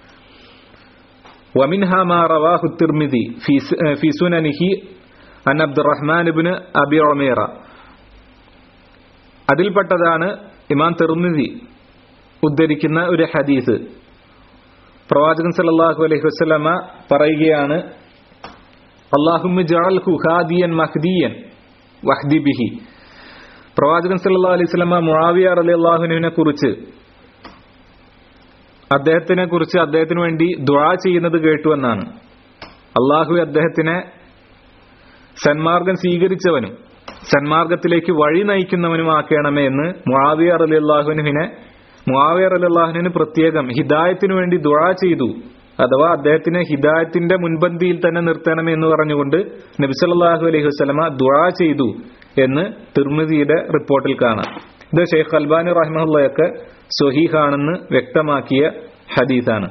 ومنها ما رواه الترمذي في في سننه عن عبد الرحمن بن أبي عميرة അതിൽപ്പെട്ടതാണ് ഇമാം തെർമിതി ഉദ്ധരിക്കുന്ന ഒരു ഹദീസ് പ്രവാചകൻ സല്ലല്ലാഹു അലൈഹി വസല്ലമ പറയുകയാണ് അള്ളാഹുമ്മ ജഅൽഹു ഹാദിയൻ മഹ്ദിയൻ വഹ്ദി ബിഹി പ്രവാചകൻ സല്ലല്ലാഹു അലൈഹി വസല്ലമ മുആവിയ റളിയല്ലാഹുവിനെ കുറിച്ച് അദ്ദേഹത്തിനെ കുറിച്ച് അദ്ദേഹത്തിന് വേണ്ടി ദുആ ചെയ്യുന്നത് കേട്ടു എന്നാണ് അള്ളാഹു അദ്ദേഹത്തിനെ സന്മാർഗം സ്വീകരിച്ചവനും സന്മാർഗത്തിലേക്ക് വഴി നയിക്കുന്നവനുമാക്കണമേ എന്ന് മുആവിയ റളിയല്ലാഹുവിനെ മുആവിയ റളിയല്ലാഹുവിന് പ്രത്യേകം ഹിദായത്തിനു വേണ്ടി ദുആ ചെയ്തു അഥവാ അദ്ദേഹത്തിനെ ഹിദായത്തിന്റെ മുൻപന്തിയിൽ തന്നെ നിർത്തണമേ എന്ന് പറഞ്ഞുകൊണ്ട് നബിസല്ലാഹു അലൈഹി വസ്ലമ ദുആ ചെയ്തു എന്ന് തിർമിതിയുടെ റിപ്പോർട്ടിൽ കാണാം ഇത് ഷെയ്ഖ് അൽബാനി റഹ്മുള്ളയൊക്കെ സ്വഹീഹാണെന്ന് വ്യക്തമാക്കിയ ഹദീസാണ്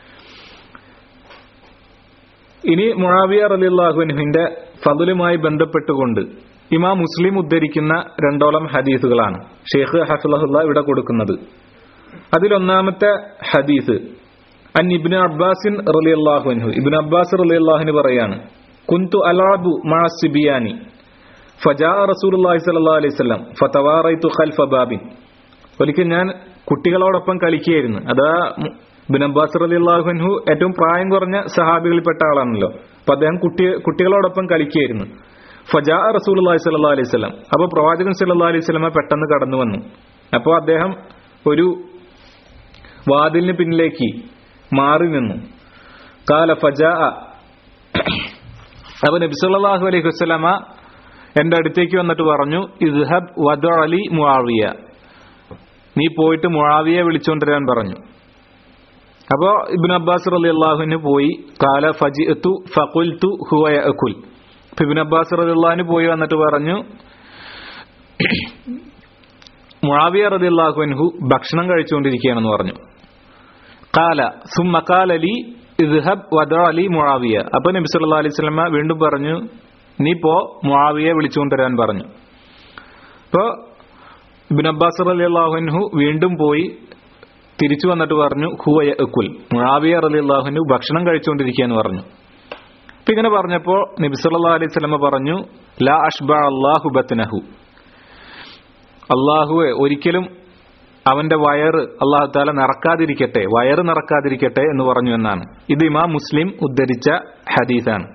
ഇനി മുഴാവിയ റലിള്ളാഹുവിന്റെ ഫതുലുമായി ബന്ധപ്പെട്ടുകൊണ്ട് ഇമാം മുസ്ലിം ഉദ്ധരിക്കുന്ന രണ്ടോളം ഹദീസുകളാണ് ഷെയ്ഖ് ഹഫ്ലഹുല്ല ഇവിടെ കൊടുക്കുന്നത് അതിലൊന്നാമത്തെ ഹദീസ് അൻ ഇബ്നു അബ്ബാസിൻ റളിയല്ലാഹു അൻഹു ഇബ്നു അബ്ബാസ് റളിയല്ലാഹുവിന് പറയാണ് കുന്തു അലാബു മഅ സിബിയാനി ഫജാ റസൂലുള്ളാഹി സ്വല്ലല്ലാഹു അലൈഹി വസല്ലം ഫതവാറൈതു ഖൽഫ ബാബിൻ ഒരിക്കൽ ഞാൻ കുട്ടികളോടൊപ്പം കളിക്കുകയായിരുന്നു അതാ ഇബ്നു അബ്ബാസ് റളിയല്ലാഹു അൻഹു ഏറ്റവും പ്രായം കുറഞ്ഞ സഹാബികളിൽപ്പെട്ട ആളാണല്ലോ അപ്പൊ അദ്ദേഹം കുട്ടി കുട്ടികളോടൊപ്പം കളിക്കുകയായിരുന്നു ഫജാ റസൂലുള്ളാഹി സ്വല്ലല്ലാഹു അലൈഹി വസല്ലം അപ്പോൾ പ്രവാചകൻ സ്വല്ലല്ലാഹു അലൈഹി വസല്ലമ പെട്ടെന്ന് കടന്നു വന്നു അപ്പോൾ അദ്ദേഹം ഒരു വാതിലിന് പിന്നിലേക്ക് മാറി നിന്നു കാല ഫജാ അപ്പൊ നബി സല്ലല്ലാഹു അലൈഹി വസല്ലമ എന്റെ അടുത്തേക്ക് വന്നിട്ട് പറഞ്ഞു ഇദ്ഹബ് വദ അലി മുആവിയ നീ പോയിട്ട് മുആവിയെ വിളിച്ചുകൊണ്ടുവരാൻ പറഞ്ഞു അപ്പോ ഇബ്നു അബ്ബാസ് റളിയല്ലാഹുവിന് പോയി കാല ഫജിഅതു ഫഖുൽതു ഹുവ യഅകുൽ ഇബ്നു അബ്ബാസ് റളിയല്ലാഹുവിന് പോയി വന്നിട്ട് പറഞ്ഞു മുആവിയ റളിയല്ലാഹു അൻഹു ഭക്ഷണം കഴിച്ചുകൊണ്ടിരിക്കുകയാണെന്ന് പറഞ്ഞു കാല സുമ്മ കാല ലി ഇദ്ഹബ് വദ അലി മുആവിയ അപ്പൊ നബി സല്ലല്ലാഹു അലൈഹി വസല്ലമ വീണ്ടും പറഞ്ഞു നീ പോ മുആവിയെ വിളിച്ചുകൊണ്ടുവരാൻ പറഞ്ഞു അപ്പോ ഇബ്നു അബ്ബാസ് റളിയല്ലാഹു അൻഹു വീണ്ടും പോയി തിരിച്ചു വന്നിട്ട് പറഞ്ഞു ഹുവ യഅകുൽ മുആവിയ റളിയല്ലാഹു അൻഹു ഭക്ഷണം കഴിച്ചുകൊണ്ടിരിക്കുകയെന്ന് പറഞ്ഞു അപ്പൊ ഇങ്ങനെ പറഞ്ഞപ്പോ നബി സല്ലല്ലാഹു അലൈഹി വസല്ലമ പറഞ്ഞു ലാ അഷ്ബഅ അല്ലാഹു ബത്നഹു അള്ളാഹുവെ ഒരിക്കലും അവന്റെ വയറ് അള്ളാഹു താല നിറക്കാതിരിക്കട്ടെ വയറ് നിറക്കാതിരിക്കട്ടെ എന്ന് പറഞ്ഞു എന്നാണ് ഇത് ഇമാം മുസ്ലിം ഉദ്ധരിച്ച ഹദീസാണ്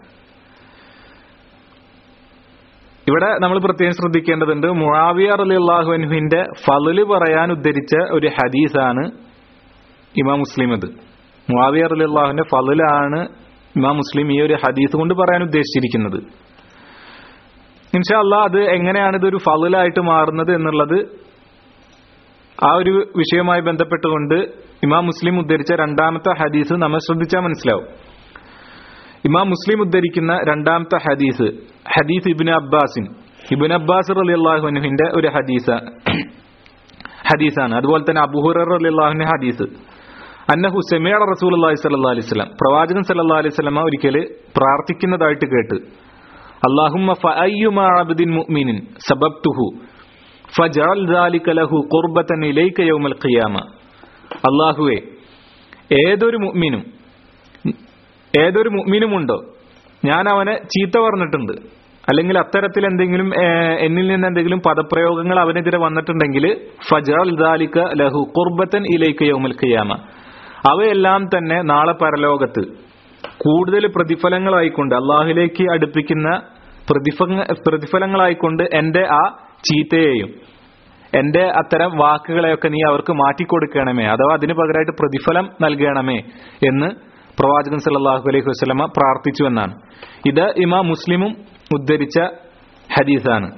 ഇവിടെ നമ്മൾ പ്രത്യേകം ശ്രദ്ധിക്കേണ്ടതുണ്ട് മുആവിയ അലി അള്ളാഹു അൻഹുവിന്റെ ഫലല് പറയാൻ ഉദ്ധരിച്ച ഒരു ഹദീസാണ് ഇമാം മുസ്ലിം അത് മുആവിയ അലി അള്ളാഹുവിന്റെ ഫലലാണ് ഇമാം മുസ്ലിം ഈ ഒരു ഹദീസ് കൊണ്ട് പറയാൻ ഉദ്ദേശിച്ചിരിക്കുന്നത് ഇൻഷാ അള്ളാഹ് അത് എങ്ങനെയാണ് ഇതൊരു ഫലായിട്ട് മാറുന്നത് എന്നുള്ളത് ആ ഒരു വിഷയവുമായി ബന്ധപ്പെട്ടുകൊണ്ട് ഇമാം മുസ്ലിം ഉദ്ധരിച്ച രണ്ടാമത്തെ ഹദീസ് നമ്മൾ ശ്രദ്ധിച്ചാൽ മനസ്സിലാവും ഇമാം മുസ്ലിം ഉദ്ധരിക്കുന്ന രണ്ടാമത്തെ ഹദീസ് ഹദീസ് ഇബിൻ അബ്ബാസിൻ ഇബിൻ അബ്ബാസ് അലി അള്ളാഹുനുഹിന്റെ ഒരു ഹദീസ ഹദീസാണ് അതുപോലെ തന്നെ അബുഹുറ അലി അള്ളാഹുവിന്റെ ഹദീസ് അന്നഹു സെമിയ റസൂൽ അള്ളാഹി സല്ലാ അലൈഹി സ്വലം പ്രവാചകൻ സല്ലാ അലൈഹി സ്വലമ ഒരിക്കല് പ്രാർത്ഥിക്കുന്നതായിട്ട് കേട്ട് അള്ളാഹുമ്മ ഫഅയ്യുമാ അബ്ദിൻ മുഅ്മിനിൻ സബബ്തുഹു ഫജഅൽ ദാലിക ലഹു ഖുർബതൻ ഇലൈക യൗമൽ ഖിയാമ അള്ളാഹുവേ ഏതൊരു മുഅ്മിനും ഏതൊരു മുഅ്മിനുമുണ്ടോ ഞാൻ അവനെ ചീത്ത പറഞ്ഞിട്ടുണ്ട് അല്ലെങ്കിൽ അത്തരത്തിൽ എന്തെങ്കിലും ഏഹ്, എന്നിൽ നിന്ന് എന്തെങ്കിലും പദപ്രയോഗങ്ങൾ അവനെതിരെ വന്നിട്ടുണ്ടെങ്കിൽ ഫജഅൽ ദാലിക ലഹു ഖുർബതൻ ഇലൈക യൗമൽ ഖിയാമ അവയെല്ലാം തന്നെ നാളെ പരലോകത്ത് കൂടുതൽ പ്രതിഫലങ്ങളായിക്കൊണ്ട് അള്ളാഹുലേക്ക് അടുപ്പിക്കുന്ന പ്രതിഫ പ്രതിഫലങ്ങളായിക്കൊണ്ട് എന്റെ ആ ചീത്തയെയും എന്റെ അത്തരം വാക്കുകളെയൊക്കെ നീ അവർക്ക് മാറ്റിക്കൊടുക്കണമേ അഥവാ അതിന് പകരമായിട്ട് പ്രതിഫലം നൽകണമേ എന്ന് പ്രവാചകൻ സല്ലല്ലാഹു അലൈഹി വസല്ലമ പ്രാർത്ഥിച്ചു എന്നാണ് ഇത് ഇമാ മുസ്ലിമും ഉദ്ധരിച്ച ഹദീസാണ്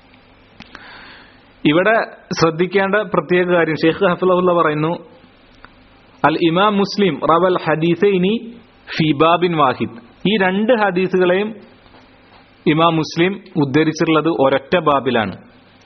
ഇവിടെ ശ്രദ്ധിക്കേണ്ട പ്രത്യേക കാര്യം ഷെയ്ഖ് ഹഫിള്ള പറയുന്നു അൽ ഇമാം മുസ്ലിം റവൽ ഹദീസൈനി ഫിബാബിൻ വാഹിദ് ഈ രണ്ട് ഹദീസുകളെയും ഇമാം മുസ്ലിം ഉദ്ധരിച്ചിട്ടുള്ളത് ഒരൊറ്റ ബാബിലാണ്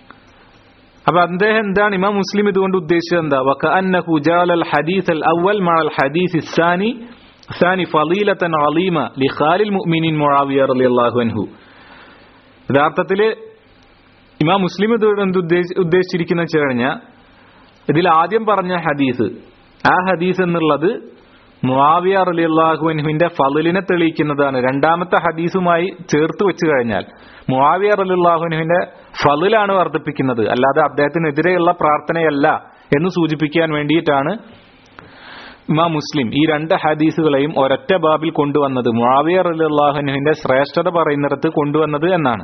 അപ്പൊ അദ്ദേഹം എന്താണ് ഇമാം മുസ്ലിം ഇതുകൊണ്ട് ഉദ്ദേശിച്ചത് എന്താ വക്കഅന്നഹു ജഅലൽ ഹദീസ് അൽ അവൽ മഅൽ ഹദീസ് الثاني ثاني فضيلة عظيمة لخال المؤمنين معاوية رضي الله عنه യഥാർത്ഥത്തിൽ ഇമാം മുസ്ലിം ഇത് എന്ത് ഉദ്ദേശി- ഉദ്ദേശിച്ചിരിക്കുന്ന വെച്ച് കഴിഞ്ഞാൽ ഇതിൽ ആദ്യം പറഞ്ഞ ഹദീസ് ആ ഹദീസ് എന്നുള്ളത് മുആവിയ റലിയല്ലാഹുവിന്റെ ഫലിനെ തെളിയിക്കുന്നതാണ് രണ്ടാമത്തെ ഹദീസുമായി ചേർത്ത് വെച്ച് കഴിഞ്ഞാൽ മുആവിയ റലിയല്ലാഹുവിന്റെ ഫലിലാണ് വർദ്ധിപ്പിക്കുന്നത് അല്ലാതെ അദ്ദേഹത്തിനെതിരെയുള്ള പ്രാർത്ഥനയല്ല എന്ന് സൂചിപ്പിക്കാൻ വേണ്ടിയിട്ടാണ് ഇമാം മുസ്ലിം ഈ രണ്ട് ഹദീസുകളെയും ഒരൊറ്റ ബാബിൽ കൊണ്ടുവന്നത് മുആവിയ റലിയല്ലാഹുവിന്റെ ശ്രേഷ്ഠത പറയുന്നിടത്ത് കൊണ്ടുവന്നത് എന്നാണ്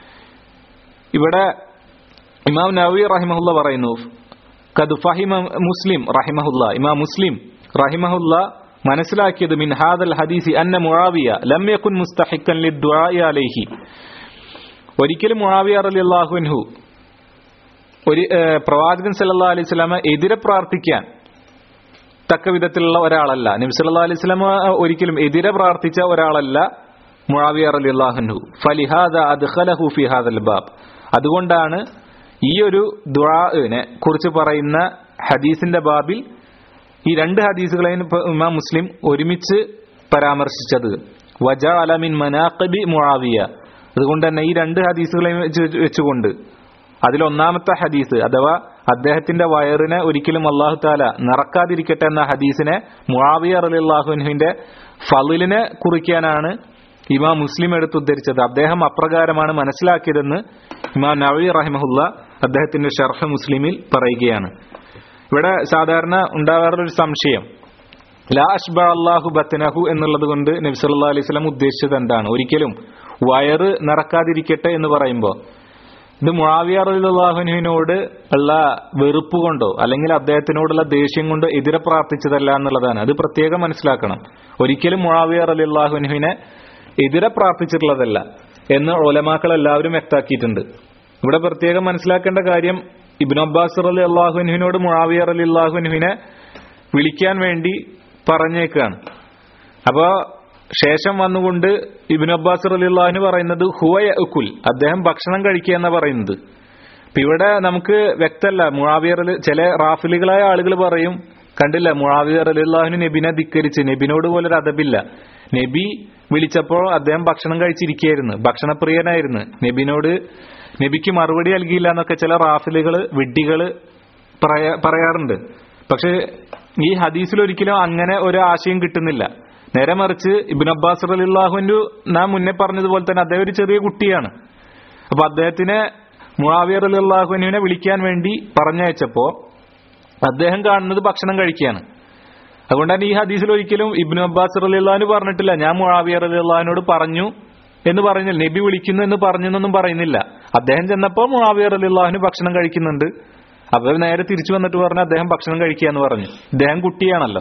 ഇവിടെ ഇമാം നവി റഹിമഹുല്ല പറയുന്നു കദ് ഫഹിമ മുസ്ലിം റഹിമഹുല്ല ഇമാം മുസ്ലിം റഹിമഹുല്ല മനസ്സിലാക്കിയത് മിൻ ഹാദൽ ഹദീസി അന്ന മുആവിയ ലം യകുൻ മുസ്തഹിക്കൻ ലിദ്ദുആഇ അലൈഹി ഒരിക്കലും മുആവിയ റളിയല്ലാഹു അൻഹു ഒരു ഏഹ്, പ്രവാചകൻ സല്ലല്ലാഹു അലൈഹി വസല്ലമ എതിരെ പ്രാർത്ഥിക്കാൻ തക്ക വിധത്തിലുള്ള ഒരാളല്ല നബി സല്ലല്ലാഹു അലൈഹി വസല്ലമ ഒരിക്കലും എതിരെ പ്രാർത്ഥിച്ച ഒരാളല്ല മുആവിയ റളിയല്ലാഹു അൻഹു ഫലിഹാദ അദ്ഖലഹു ഫി ഹാദൽ ബാബ് അതുകൊണ്ടാണ് ഈ ഒരു ദുആനെ കുറിച്ച് പറയുന്ന ഹദീസിന്റെ ബാബിൽ ഈ രണ്ട് ഹദീസുകളെയും ഇപ്പൊ ഇമാം മുസ്ലിം ഒരുമിച്ച് പരാമർശിച്ചത് വജാ അലമിൻ മനാഖബി മുആവിയ അതുകൊണ്ട് തന്നെ ഈ രണ്ട് ഹദീസുകളെയും വെച്ച് വെച്ചുകൊണ്ട് അതിലൊന്നാമത്തെ ഹദീസ് അഥവാ അദ്ദേഹത്തിന്റെ വയറിനെ ഒരിക്കലും അള്ളാഹു താല നിറക്കാതിരിക്കട്ടെ എന്ന ഹദീസിനെ മുആവിയ റളിയല്ലാഹുവിന്റെ ഫളിലിനെ കുറിക്കാനാണ് ഇമാം മുസ്ലിം എടുത്തുദ്ധരിച്ചത് അദ്ദേഹം അപ്രകാരമാണ് മനസ്സിലാക്കിയതെന്ന് ഇമാം നവി റഹിമഹുല്ല അദ്ദേഹത്തിന്റെ ഷർഹ് മുസ്ലിമിൽ പറയുകയാണ് ഇവിടെ സാധാരണ ഉണ്ടാകാറുള്ള ഒരു സംശയം ലാ അഷ്ബ അള്ളാഹു ബത്തനഹു എന്നുള്ളത് കൊണ്ട് നബി സല്ലല്ലാഹു അലൈഹി വസല്ലം ഉദ്ദേശിച്ചത് എന്താണ് ഒരിക്കലും വയറ് നിറക്കാതിരിക്കട്ടെ എന്ന് പറയുമ്പോൾ ഇത് മുആവിയ റളിയല്ലാഹുവിനോട് ഉള്ള വെറുപ്പ് കൊണ്ടോ അല്ലെങ്കിൽ അദ്ദേഹത്തിനോടുള്ള ദേഷ്യം കൊണ്ടോ എതിരെ പ്രാർത്ഥിച്ചതല്ല എന്നുള്ളതാണ് അത് പ്രത്യേകം മനസ്സിലാക്കണം ഒരിക്കലും മുആവിയ റളിയല്ലാഹുവിനെ എതിരെ പ്രാർത്ഥിച്ചിട്ടുള്ളതല്ല എന്ന് ഒലമാക്കൾ എല്ലാവരും വ്യക്താക്കിയിട്ടുണ്ട് ഇവിടെ പ്രത്യേകം മനസ്സിലാക്കേണ്ട കാര്യം ഇബ്നു അബ്ബാസ് റലി അള്ളാഹുവിനോട് മുആവിയ റലി അള്ളാഹുവിനെ വിളിക്കാൻ വേണ്ടി പറഞ്ഞേക്കാണ് അപ്പോ ശേഷം വന്നുകൊണ്ട് ഇബിൻ അബ്ബാസ് റലിള്ളാഹിന് പറയുന്നത് ഹുവയ ഉക്കുൽ അദ്ദേഹം ഭക്ഷണം കഴിക്കുക എന്നാ പറയുന്നത് ഇപ്പൊ ഇവിടെ നമുക്ക് വ്യക്തമല്ല മുഴാവിയർ ചില റാഫിലുകളായ ആളുകൾ പറയും കണ്ടില്ല മുഴാവിയർ അലിള്ളാഹിന് നബിനെ ധിക്കരിച്ച് നബിനോട് പോലെ ഒരു അതബില്ല നബി വിളിച്ചപ്പോൾ അദ്ദേഹം ഭക്ഷണം കഴിച്ചിരിക്കുകയായിരുന്നു ഭക്ഷണപ്രിയനായിരുന്നു നബിനോട് നബിക്ക് മറുപടി നൽകിയില്ല എന്നൊക്കെ ചില റാഫിലുകള് വിഡ്ഢികള് പറയാ- പറയാറുണ്ട് പക്ഷെ ഈ ഹദീസിൽ ഒരിക്കലും അങ്ങനെ ഒരു ആശയം കിട്ടുന്നില്ല നേരെ മറിച്ച് ഇബിൻ അബ്ബാസ് അലിള്ളാഹുവിന്റെ നാം മുന്നേ പറഞ്ഞതുപോലെ തന്നെ അദ്ദേഹം ഒരു ചെറിയ കുട്ടിയാണ് അപ്പൊ അദ്ദേഹത്തിനെ മുആവിയർ അലിള്ളാഹുവിനെ വിളിക്കാൻ വേണ്ടി പറഞ്ഞയച്ചപ്പോ അദ്ദേഹം കാണുന്നത് ഭക്ഷണം കഴിക്കുകയാണ് അതുകൊണ്ടാണ് ഈ ഹദീസിൽ ഒരിക്കലും ഇബ്നു അബ്ബാസ് റലിള്ളഹാന് പറഞ്ഞിട്ടില്ല ഞാൻ മുആവിയർ റലിള്ളഹാനോട് പറഞ്ഞു എന്ന് പറഞ്ഞില്ല നബി വിളിക്കുന്നു എന്ന് പറഞ്ഞു എന്നൊന്നും പറയുന്നില്ല അദ്ദേഹം ചെന്നപ്പോൾ മുആവിയർ റലിള്ളഹാന് ഭക്ഷണം കഴിക്കുന്നുണ്ട് അപ്പൊ നേരെ തിരിച്ചു വന്നിട്ട് പറഞ്ഞു അദ്ദേഹം ഭക്ഷണം കഴിക്കുക എന്ന് പറഞ്ഞു ഇദ്ദേഹം കുട്ടിയാണല്ലോ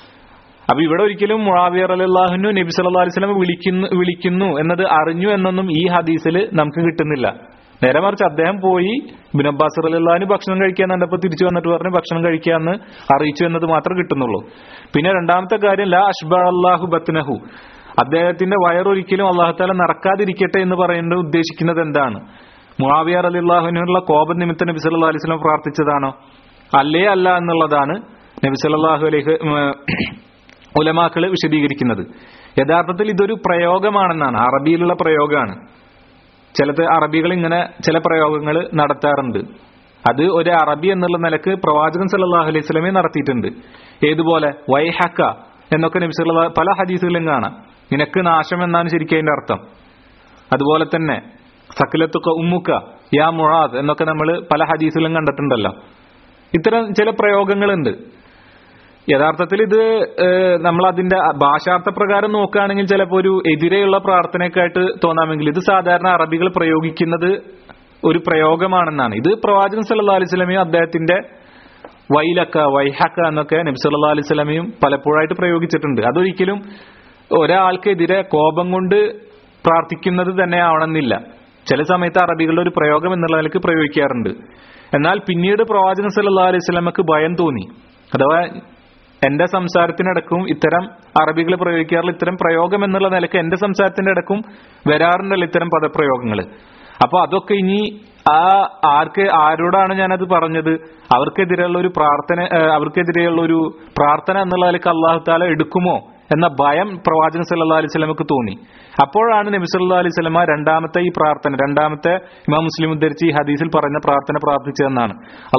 അപ്പൊ ഇവിടെ ഒരിക്കലും മുആവിയർ അലിള്ളാഹുനു നബി സല്ലല്ലാഹു അലൈഹി വസല്ലം വിളിക്കുന്നു വിളിക്കുന്നു എന്നത് അറിഞ്ഞു എന്നൊന്നും ഈ ഹദീസിൽ നമുക്ക് കിട്ടുന്നില്ല നേരെ മറിച്ച് അദ്ദേഹം പോയി ഇബ്നു അബ്ബാസ് റളിയല്ലാഹു ഭക്ഷണം കഴിക്കാൻ കണ്ടപ്പോൾ തിരിച്ചു വന്നിട്ട് പറഞ്ഞു ഭക്ഷണം കഴിക്കാന്ന് അറിയിച്ചു എന്നത് മാത്രമേ കിട്ടുന്നുള്ളൂ പിന്നെ രണ്ടാമത്തെ കാര്യം ലാ അഷ്ബ അള്ളാഹു ബത്നഹു അദ്ദേഹത്തിന്റെ വയറൊരിക്കലും അള്ളാഹു താല നടക്കാതിരിക്കട്ടെ എന്ന് പറയുന്നത് ഉദ്ദേശിക്കുന്നത് എന്താണ് മുആവിയ റളിയല്ലാഹുവിനുള്ള കോപ നിമിത്തം നബി സല്ലല്ലാഹു അലൈഹി വസല്ലം പ്രാർത്ഥിച്ചതാണോ അല്ലേ അല്ല എന്നുള്ളതാണ് നബി സല്ലല്ലാഹു അലൈഹി ഉലമാക്കള് വിശദീകരിക്കുന്നത് യഥാർത്ഥത്തിൽ ഇതൊരു പ്രയോഗമാണെന്നാണ് അറബിയിലുള്ള പ്രയോഗമാണ് ചിലത് അറബികൾ ഇങ്ങനെ ചില പ്രയോഗങ്ങൾ നടത്താറുണ്ട് അത് ഒരു അറബി എന്നുള്ള നിലക്ക് പ്രവാചകൻ സല്ലല്ലാഹു അലൈഹി സ്വലമെ നടത്തിയിട്ടുണ്ട് ഏതുപോലെ വൈഹക്ക എന്നൊക്കെ നബി സല്ലല്ലാഹു പല ഹദീസുകളിലും കാണാം നിനക്ക് നാശം എന്നാണ് ശരിക്കും അതിന്റെ അർത്ഥം അതുപോലെ തന്നെ സക്കലത്തുക്ക ഉമ്മുക്ക യാ മുഴാദ് എന്നൊക്കെ നമ്മൾ പല ഹദീസിലും കണ്ടിട്ടുണ്ടല്ലോ ഇത്തരം ചില പ്രയോഗങ്ങളുണ്ട് യഥാർത്ഥത്തിൽ ഇത് നമ്മൾ അതിന്റെ ഭാഷാർത്ഥ പ്രകാരം നോക്കുകയാണെങ്കിൽ ചിലപ്പോൾ ഒരു എതിരെയുള്ള പ്രാർത്ഥനയൊക്കെയായിട്ട് തോന്നാമെങ്കിൽ ഇത് സാധാരണ അറബികൾ പ്രയോഗിക്കുന്നത് ഒരു പ്രയോഗമാണെന്നാണ് ഇത് പ്രവാചകൻ സല്ലല്ലാഹു അലൈഹി സ്വലമയും അദ്ദേഹത്തിന്റെ വൈലക്ക വൈഹക്ക എന്നൊക്കെ നബി സല്ലല്ലാഹു അലൈഹി സ്വലമയും പലപ്പോഴായിട്ട് പ്രയോഗിച്ചിട്ടുണ്ട് അതൊരിക്കലും ഒരാൾക്കെതിരെ കോപം കൊണ്ട് പ്രാർത്ഥിക്കുന്നത് തന്നെ ആവണമെന്നില്ല ചില സമയത്ത് അറബികളുടെ ഒരു പ്രയോഗം എന്നുള്ള നിലക്ക് പ്രയോഗിക്കാറുണ്ട് എന്നാൽ പിന്നീട് പ്രവാചകൻ സല്ലല്ലാഹു അലൈഹി സ്വലമക്ക് ഭയം തോന്നി അഥവാ എന്റെ സംസാരത്തിനിടക്കും ഇത്തരം അറബികൾ പ്രയോഗിക്കാറുള്ള ഇത്തരം പ്രയോഗം എന്നുള്ള നിലക്ക് എന്റെ സംസാരത്തിന്റെ ഇടക്കും വരാറുണ്ടല്ലോ ഇത്തരം പദപ്രയോഗങ്ങൾ അപ്പൊ അതൊക്കെ ഇനി ആ ആർക്ക് ആരോടാണ് ഞാനത് പറഞ്ഞത് അവർക്കെതിരെയുള്ള ഒരു പ്രാർത്ഥന അവർക്കെതിരെയുള്ള ഒരു പ്രാർത്ഥന എന്നുള്ള നിലക്ക് അള്ളാഹു താല എടുക്കുമോ എന്ന ഭയം പ്രവാചകൻ സല്ലാ അലൈഹി സ്വലമക്ക് തോന്നി അപ്പോഴാണ് നബി സല്ലാ അലൈഹി സ്വലമ രണ്ടാമത്തെ ഈ പ്രാർത്ഥന രണ്ടാമത്തെ ഇമാം മുസ്ലിം ഉദ്ധരിച്ച് ഈ ഹദീസിൽ പറഞ്ഞ പ്രാർത്ഥന പ്രാർത്ഥിച്ചതെന്നാണ്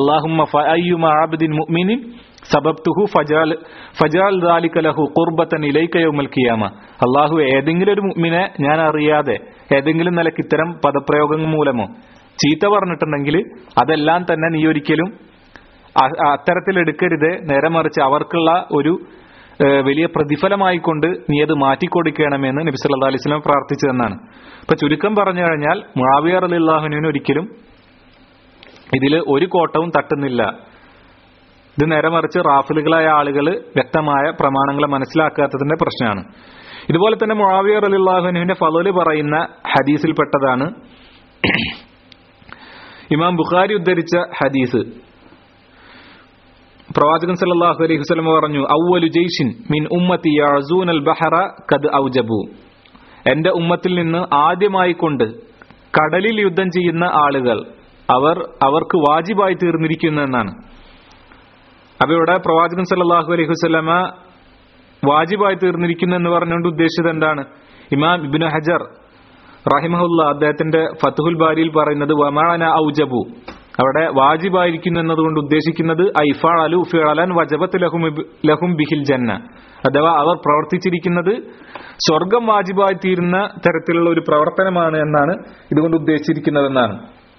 അള്ളാഹുദിൻ സബബ്തുഹു ഫജാൽ ഫജാൽ ദാലിക ലഹു ഖുർബത്തൻ ഇലൈക യൗമൽ ഖിയാമ അള്ളാഹു ഏതെങ്കിലും ഒരു മുഅ്മിനെ ഞാൻ അറിയാതെ ഏതെങ്കിലും നിലക്ക് ഇത്തരം പദപ്രയോഗങ്ങൾ മൂലമോ ചീത്ത പറഞ്ഞിട്ടുണ്ടെങ്കിൽ അതെല്ലാം തന്നെ നീ ഒരിക്കലും അത്തരത്തിൽ എടുക്കരുത് നേരെ മറിച്ച് അവർക്കുള്ള ഒരു വലിയ പ്രതിഫലമായിക്കൊണ്ട് നീ അത് മാറ്റിക്കൊടുക്കണമെന്ന് നബി സല്ലാ അലൈഹി സ്വലം പ്രാർത്ഥിച്ചതെന്നാണ് ഇപ്പൊ ചുരുക്കം പറഞ്ഞു കഴിഞ്ഞാൽ മുആവിയർ അലിള്ളാഹുവിന് ഒരിക്കലും ഇതിൽ ഒരു കോട്ടവും തട്ടുന്നില്ല ഇത് നേരെ മറിച്ച് റാഫിലുകളായ ആളുകൾ വ്യക്തമായ പ്രമാണങ്ങളെ മനസ്സിലാക്കാത്തതിന്റെ പ്രശ്നമാണ് ഇതുപോലെ തന്നെ മുആവിയർ അലിള്ളാഹുനുവിന്റെ ഫലല് പറയുന്ന ഹദീസിൽപ്പെട്ടതാണ് ഇമാം ബുഖാരി ഉദ്ധരിച്ച ഹദീസ് പ്രവാചകൻ സല്ലല്ലാഹു അലൈഹി വസല്ലം പറഞ്ഞു അവ്വലു ജയ്ഷിൻ മിൻ ഉമ്മത്തി യഅസൂൻ അൽ ബഹറ ഖദ് ഔജബു എന്റെ ഉമ്മത്തിൽ നിന്ന് ആദ്യമായി കൊണ്ട് കടലിൽ യുദ്ധം ചെയ്യുന്ന ആളുകൾ അവർ അവർക്ക് വാജിബായി തീർന്നിരിക്കുന്നു എന്നാണ് അപ്പൊ ഇവിടെ പ്രവാചകൻ സല്ലല്ലാഹു അലൈഹി വസല്ലമ വാജിബായി തീർന്നിരിക്കുന്നു എന്ന് പറഞ്ഞുകൊണ്ട് ഉദ്ദേശിച്ചത് എന്താണ് ഇമാം ഇബ്നു ഹജർ റഹിമഹുല്ല അദ്ദേഹത്തിന്റെ ഫത്തുഹുൽ ബാരിയിൽ പറയുന്നത് വമാന ഔജബു അവിടെ വാജിബായിരിക്കുന്നു എന്നതുകൊണ്ട് ഉദ്ദേശിക്കുന്നത് ഐഫാളു ഫിളൻ വജബത്ത് ലഹും ലഹും ബിഹിൽ ജന്ന അഥവാ അവർ പ്രവർത്തിച്ചിരിക്കുന്നത് സ്വർഗം വാജിബായി തീരുന്ന തരത്തിലുള്ള ഒരു പ്രവർത്തനമാണ് എന്നാണ് ഇതുകൊണ്ട് ഉദ്ദേശിച്ചിരിക്കുന്നതെന്നാണ്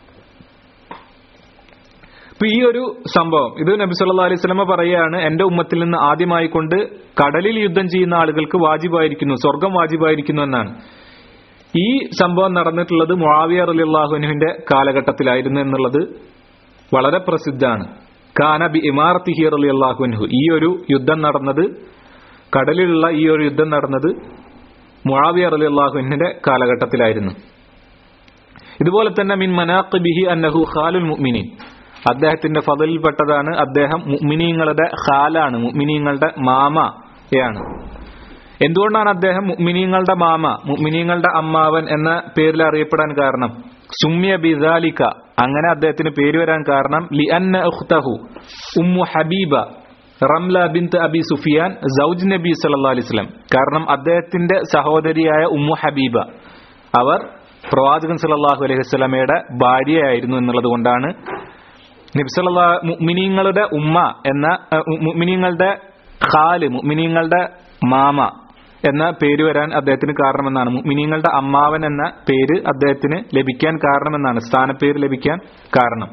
ഇപ്പൊ ഈ ഒരു സംഭവം ഇത് നബി സല്ലാ അലൈഹി സ്വലമ പറയുകയാണ് എന്റെ ഉമ്മത്തിൽ നിന്ന് ആദ്യമായി കൊണ്ട് കടലിൽ യുദ്ധം ചെയ്യുന്ന ആളുകൾക്ക് വാജിബായിരിക്കുന്നു സ്വർഗം വാജിബായിരിക്കുന്നു എന്നാണ് ഈ സംഭവം നടന്നിട്ടുള്ളത് മുആവിയ റലിള്ളാഹുനുവിന്റെ കാലഘട്ടത്തിലായിരുന്നു എന്നുള്ളത് വളരെ പ്രസിദ്ധമാണ് കാന ബി ഇമാർത്തി ഹിയർ അലി അള്ളാഹുൻഹു ഈ ഒരു യുദ്ധം നടന്നത് കടലിലുള്ള ഈ ഒരു യുദ്ധം നടന്നത് മുആവിയ റലി അള്ളാഹുവിന്റെ കാലഘട്ടത്തിലായിരുന്നു ഇതുപോലെ തന്നെ മിൻ മനാഖ് ബിഹി അന്നഹു ഖാലുൽ മുഅ്മിനീൻ അദ്ദേഹത്തിന്റെ ഫതലിൽപ്പെട്ടതാണ് അദ്ദേഹം മുഅ്മിനീങ്ങളുടെ ഖാലാണ് മുഅ്മിനീങ്ങളുടെ മാമയാണ് എന്തുകൊണ്ടാണ് അദ്ദേഹം മുഅ്മിനീങ്ങളുടെ മാമ മുഅ്മിനീങ്ങളുടെ അമ്മാവൻ എന്ന പേരിൽ അറിയപ്പെടാൻ കാരണം സുമ്യ ബിദാലിക അങ്ങനെ അദ്ദേഹത്തിന് പേര് വരാൻ കാരണം ലി അന്ന ഉഖ്തഹു ഉമ്മു ഹബീബ റംല ബിന്ത് അബി സുഫിയാൻ സൗജ് നബി സല്ലല്ലാഹു അലൈഹി വസല്ലം കാരണം അദ്ദേഹത്തിന്റെ സഹോദരിയായ ഉമ്മു ഹബീബ അവർ പ്രവാചകൻ സല്ലല്ലാഹു അലൈഹി വസല്ലമയുടെ ഭാര്യയായിരുന്നു എന്നുള്ളത് കൊണ്ടാണ് നബി സല്ലല്ലാഹു മുഅ്മിനീങ്ങളുടെ ഉമ്മ എന്ന മുഅ്മിനീങ്ങളുടെ ഖാല് മുഅ്മിനീങ്ങളുടെ മാമ എന്ന പേര് വരാൻ അദ്ദേഹത്തിന് കാരണമെന്നാണ് മിനിങ്ങളുടെ അമ്മാവൻ എന്ന പേര് അദ്ദേഹത്തിന് ലഭിക്കാൻ കാരണമെന്നാണ് സ്ഥാനപ്പേര് ലഭിക്കാൻ കാരണം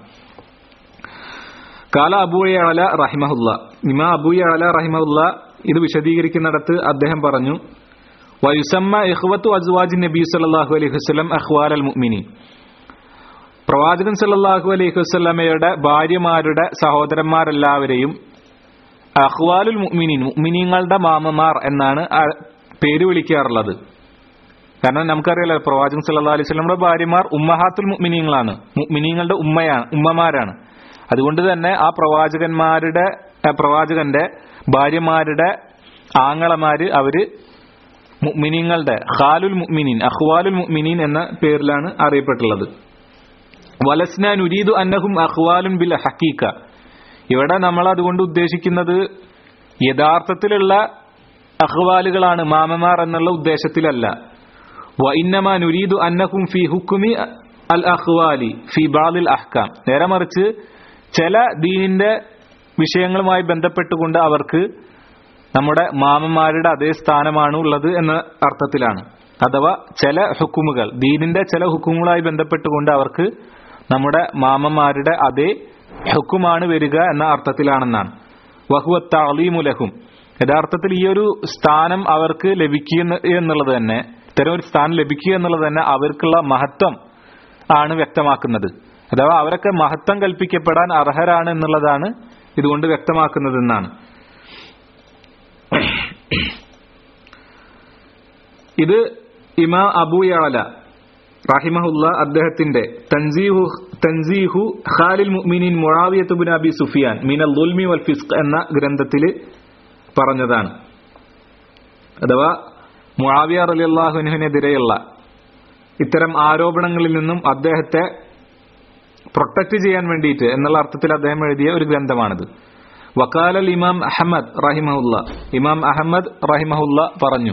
കാല അബൂയല റഹിമഹുല്ല ഇമാ അബൂയല റഹിമഹുല്ല ഇത് വിശദീകരിക്കുന്നിടത്ത് അദ്ദേഹം പറഞ്ഞു വയുസമ്മ ഇഹ്വത്തു അസ്വാജി നബി സല്ലാഹു അലൈഹി വസ്ലം അഹ്വാൽ അൽ മുഅ്മിനി പ്രവാചകൻ സല്ലല്ലാഹു അലൈഹി വസ്ലമയുടെ ഭാര്യമാരുടെ സഹോദരന്മാരെല്ലാവരെയും അഹ്വാലുൽ മുഅ്മിനീൻ മുഅ്മിനീങ്ങളുടെ മാമമാർ എന്നാണ് പേര് വിളിക്കാറുള്ളത് കാരണം നമുക്കറിയാലോ പ്രവാചകൻ സല്ലല്ലാഹു അലൈഹി വസല്ലമയുടെ ഭാര്യമാർ ഉമ്മഹാത്തുൽ മുഅ്മിനീങ്ങളാണ് മുഅ്മിനീങ്ങളുടെ ഉമ്മയാണ് ഉമ്മമാരാണ് അതുകൊണ്ട് തന്നെ ആ പ്രവാചകന്മാരുടെ പ്രവാചകന്റെ ഭാര്യമാരുടെ ആങ്ങളമാര് അവര് മുഅ്മിനീങ്ങളുടെ ഖാലുൽ മുഅ്മിനീൻ അഖ്വാലുൽ മുഅ്മിനീൻ എന്ന പേരിലാണ് അറിയപ്പെട്ടുള്ളത് വലസ്ന നുരീദു അന്നഹും അഖ്വാലുൻ ബിൽ ഹക്കീക്ക ഇവിടെ നമ്മൾ അതുകൊണ്ട് ഉദ്ദേശിക്കുന്നത് യഥാർത്ഥത്തിലുള്ള അഹ്വാലുകളാണ് മാമമാർ എന്നുള്ള ഉദ്ദേശത്തിലല്ല വഇന്നമാ നുരീദു അന്നഹും ഫി ഹുക്കുമി അൽ അഹ്വാലി ഫി ബാദിൽ അഹ്കാം നേരെ മറിച്ച് ചില ദീനിന്റെ വിഷയങ്ങളുമായി ബന്ധപ്പെട്ടുകൊണ്ട് അവർക്ക് നമ്മുടെ മാമന്മാരുടെ അതേ സ്ഥാനമാണ് ഉള്ളത് എന്ന അർത്ഥത്തിലാണ് അഥവാ ചില ഹുക്കുമുകൾ ദീനിന്റെ ചില ഹുക്കുമുകളായി ബന്ധപ്പെട്ടുകൊണ്ട് അവർക്ക് നമ്മുടെ മാമന്മാരുടെ അതേ ഹുക്കുമാണ് വരിക എന്ന അർത്ഥത്തിലാണെന്നാണ് വഹുവ താളീമുലഹും യഥാർത്ഥത്തിൽ ഈ ഒരു സ്ഥാനം അവർക്ക് ലഭിക്കുക എന്നുള്ളത് തന്നെ ഇത്തരം ഒരു സ്ഥാനം ലഭിക്കുക എന്നുള്ളത് തന്നെ അവർക്കുള്ള മഹത്വം ആണ് വ്യക്തമാക്കുന്നത് അഥവാ അവരൊക്കെ മഹത്വം കൽപ്പിക്കപ്പെടാൻ അർഹരാണ് എന്നുള്ളതാണ് ഇതുകൊണ്ട് വ്യക്തമാക്കുന്നത് എന്നാണ് ഇത് ഇമാ അബൂയാല റഹിമഹുല്ല അദ്ദേഹത്തിന്റെ തൻസീഹു തൻസീഹു ഖാലിൽ മുഅ്മിനീൻ മുആവിയത്ത് ബിൻ അബി സുഫിയാൻ മിനൽ ദുൽമി വൽ ഫിസ്ഖ് എന്ന ഗ്രന്ഥത്തിൽ പറഞ്ഞതാണ് അഥവാ മുആവിയ റളിയല്ലാഹുവിനെതിരെയുള്ള ഇത്തരം ആരോപണങ്ങളിൽ നിന്നും അദ്ദേഹത്തെ പ്രൊട്ടക്ട് ചെയ്യാൻ വേണ്ടിയിട്ട് എന്നുള്ള അർത്ഥത്തിൽ അദ്ദേഹം എഴുതിയ ഒരു ഗ്രന്ഥമാണിത് വക്കാലൽ ഇമാം അഹമ്മദ് റഹിമഹുല്ല ഇമാം അഹമ്മദ് റഹിമഹുല്ല പറഞ്ഞു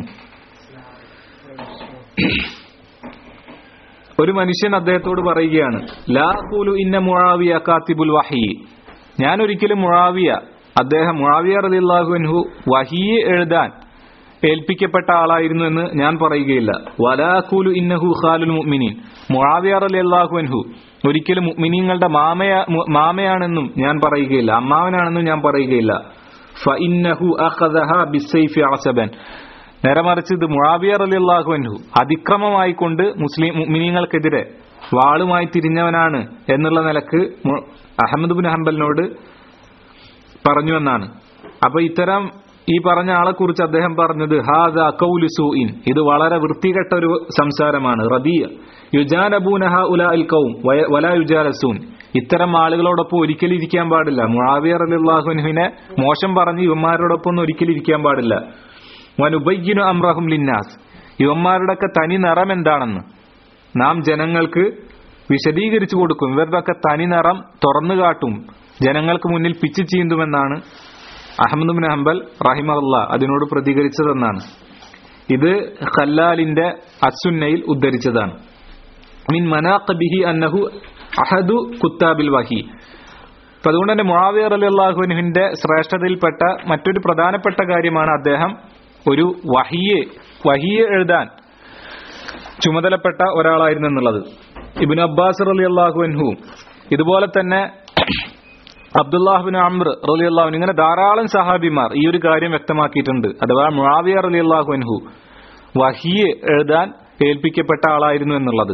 ഒരു മനുഷ്യൻ അദ്ദേഹത്തോട് പറയുകയാണ് ലാ ഖൂലു ഇന്ന മുആവിയ കാത്തിബുൽ വഹി ഞാൻ ഒരിക്കലും മുആവിയ അദ്ദേഹം മുആവിയ റളിയല്ലാഹു അൻഹു വഹി എഴുതാൻ ഏൽപ്പിക്കപ്പെട്ട ആളായിരുന്നു എന്ന് ഞാൻ പറയുകയില്ല വലാ ഖൂലു ഇന്നഹു ഖാലുൽ മുഅ്മിനീൻ മുആവിയ റളിയല്ലാഹു അൻഹു ഒരിക്കലും മുഅ്മിനീങ്ങളുടെ മാമയ മാമയാണെന്നും ഞാൻ പറയുകയില്ല അമ്മാവനാണെന്നും ഞാൻ പറയുകയില്ല ഫഇന്നഹു അഖദഹ ബിസ്സൈഫി അസബൻ നേരെ മറിച്ച് ഇത് മുഴാബിയ റലിയല്ലാഹു അൻഹു അതിക്രമമായിക്കൊണ്ട് മുസ്ലിം മുഅ്മിനീങ്ങൾക്കെതിരെ വാളുമായി തിരിഞ്ഞവനാണ് എന്നുള്ള നിലക്ക് മു- അഹമ്മദ് ബിൻ ഹംബലിനോട് പറഞ്ഞു എന്നാണ് അപ്പൊ ഇത്തരം ഈ പറഞ്ഞ ആളെ കുറിച്ച് അദ്ദേഹം പറഞ്ഞത് ഹാദ കൗലു സൂഇൻ ഇത് വളരെ വൃത്തികെട്ട ഒരു സംസാരമാണ് റദിയ യുജാനബൂനഹ ഉലാ അൽ കൗം വയ- വലാ യുജാലസൂൻ ഇത്തരം ആളുകളോടൊപ്പം ഒരിക്കലും ഇരിക്കാൻ പാടില്ല മുആവിയ റളിയല്ലാഹുവിനെ മോശം പറഞ്ഞ് ഇവന്മാരോടൊപ്പം ഒന്നും ഒരിക്കലും ഇരിക്കാൻ പാടില്ല വനുബയ്യനു അമ്രഹും ലിന്നാസ് ഇവന്മാരുടെയൊക്കെ തനി നിറം എന്താണെന്ന് നാം ജനങ്ങൾക്ക് വിശദീകരിച്ചു കൊടുക്കും ഇവരുടെയൊക്കെ തനി നിറം തുറന്നു കാട്ടും ജനങ്ങൾക്ക് മുന്നിൽ പിച്ചു ചീന്തുമെന്നാണ് അഹമ്മദ് ബിൻ ഹംബൽ റഹിമല്ല അതിനോട് പ്രതികരിച്ചതെന്നാണ് ഇത് ഖല്ലാലിന്റെ അസുന്നയിൽ ഉദ്ധരിച്ചതാണ് മിൻ മനാഖബിഹി അന്നഹു അഹദു കുത്താബിൽ വഹി അപ്പൊ അതുകൊണ്ട് തന്നെ മുആവിയ റളിയല്ലാഹു അൻഹുവിന്റെ ശ്രേഷ്ഠതയിൽപ്പെട്ട മറ്റൊരു പ്രധാനപ്പെട്ട കാര്യമാണ് അദ്ദേഹം ഒരു വഹിയെ വഹിയെ എഴുതാൻ ചുമതലപ്പെട്ട ഒരാളായിരുന്നു എന്നുള്ളത് ഇബിൻ അബ്ബാസ് റളിയല്ലാഹു അൻഹു ഇതുപോലെ തന്നെ അബ്ദുല്ലാഹുബിൻ അമ്ര റളിയല്ലാഹു അൻഹു ഇങ്ങനെ ധാരാളം സഹാബിമാർ ഈ ഒരു കാര്യം വ്യക്തമാക്കിയിട്ടുണ്ട് അഥവാ മുആവിയ റളിയല്ലാഹു അൻഹു വഹിയെ എഴുതാൻ ഏൽപ്പിക്കപ്പെട്ട ആളായിരുന്നു എന്നുള്ളത്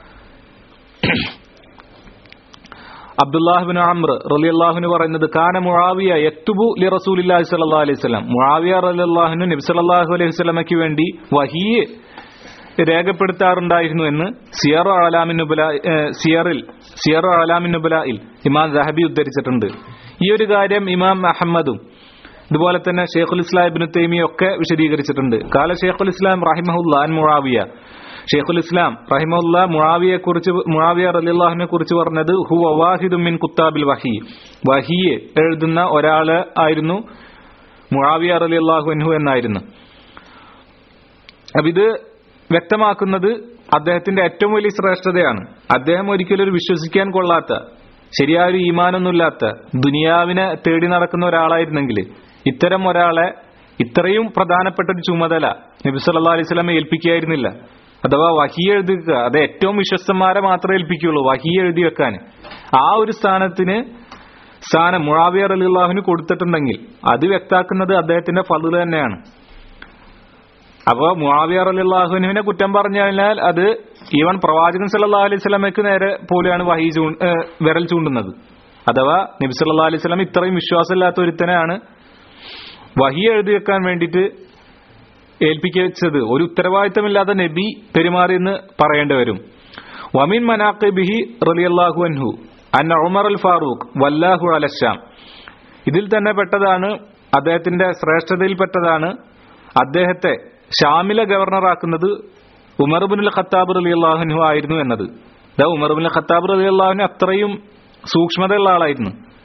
അബ്ദുല്ലാഹിബിൻ അമ്ര റളിയല്ലാഹുവിന് പറയുന്നത് കാന മുആവിയ യക്തുബു ലി റസൂലില്ലാഹി സ്വല്ലല്ലാഹു അലൈഹി വസല്ലം മുആവിയ റളിയല്ലാഹുവിന് നബി സല്ലല്ലാഹു അലൈഹി വസല്ലമയ്ക്ക് വേണ്ടി വഹിയെ രേഖപ്പെടുത്താറുണ്ടായിരുന്നു എന്ന് സിയറു അലാമിൻ നുബല ഏഹ് സിയറിൽ സിയറു അലാമിൻ നുബലയിൽ ഇമാം ദഹബി ഉദ്ധരിച്ചിട്ടുണ്ട് ഈ ഒരു കാര്യം ഇമാം അഹമ്മദും ഇതുപോലെ തന്നെ ഷെയ്ഖുൽ ഇസ്ലാം ഇബ്നു തൈമിയ ഒക്കെ വിശദീകരിച്ചിട്ടുണ്ട് കാല ഷെയ്ഖുൽ ഇസ്ലാം റഹിമഹുല്ലാ അൻ മുആവിയ ഷെയ്ഖുൽ ഇസ്ലാം റഹിമഹുല്ല മുആവിയെ കുറിച്ച് മുആവിയ റളിയല്ലാഹുവിനെ കുറിച്ച് പറഞ്ഞത് ഹു വാഹിദും മിൻ കുത്താബിൽ വഹി വഹിയെ എഴുതുന്ന ഒരാള് ആയിരുന്നു മുആവിയ റളിയല്ലാഹു അൻഹു എന്നായിരുന്നു അപ്പൊ ഇത് വ്യക്തമാക്കുന്നത് അദ്ദേഹത്തിന്റെ ഏറ്റവും വലിയ ശ്രേഷ്ഠതയാണ് അദ്ദേഹം ഒരിക്കലും ഒരു വിശ്വസിക്കാൻ കൊള്ളാത്ത ശരിയായ ഒരു ഈമാനൊന്നുമില്ലാത്ത ദുനിയാവിനെ തേടി നടക്കുന്ന ഒരാളായിരുന്നെങ്കിൽ ഇത്തരം ഒരാളെ ഇത്രയും പ്രധാനപ്പെട്ട ഒരു ചുമതല നബി സല്ലല്ലാഹു അലൈഹി വസല്ലം ഏൽപ്പിക്കുകയായിരുന്നില്ല അഥവാ വഹി എഴുതുക അത് ഏറ്റവും വിശ്വസ്തന്മാരെ മാത്രമേ ഏൽപ്പിക്കുകയുള്ളൂ വഹി എഴുതി വെക്കാൻ ആ ഒരു സ്ഥാനത്തിന് സ്ഥാനം മുഴാവിയ റലിള്ളാഹുവിന് കൊടുത്തിട്ടുണ്ടെങ്കിൽ അത് വ്യക്താക്കുന്നത് അദ്ദേഹത്തിന്റെ ഫضل തന്നെയാണ് അപ്പോ മുആവിയ റളിയല്ലാഹുവിനെ കുറ്റം പറഞ്ഞു കഴിഞ്ഞാൽ അത് ഈവൻ പ്രവാചകൻ സല്ലല്ലാഹു അലൈഹി സ്വലമയ്ക്ക് നേരെ പോലെയാണ് വഹി ചൂ ഏഹ് വിരൽ ചൂണ്ടുന്നത് അഥവാ നബി സല്ലല്ലാഹു അലൈഹി സ്വലം ഇത്രയും വിശ്വാസമില്ലാത്ത ഒരുത്തനെയാണ് വഹി എഴുതി വെക്കാൻ വേണ്ടിയിട്ട് ഏൽപ്പിച്ചത് ഒരു ഉത്തരവാദിത്തമില്ലാത്ത നബി പെരുമാറിയെന്ന് പറയേണ്ടി വരും വമിൻ മനാഖിബിഹി റളിയല്ലാഹു അൻഹു അന്ന ഉമർ അൽ ഫാറൂഖ് വല്ലാഹു അലശാം ഇതിൽ തന്നെ പെട്ടതാണ് അദ്ദേഹത്തിന്റെ ശ്രേഷ്ഠതയിൽപ്പെട്ടതാണ് അദ്ദേഹത്തെ ഷാമിലെ ഗവർണറാക്കുന്നത് ഉമർ ബിൻ ഖത്താബ് റലി അള്ളാഹുനു ആയിരുന്നു എന്നത് ഇതാ ഉമർ ബിൻ ഖത്താബ് റലി അള്ളാഹുന് അത്രയും സൂക്ഷ്മതയുള്ള ആളായിരുന്നു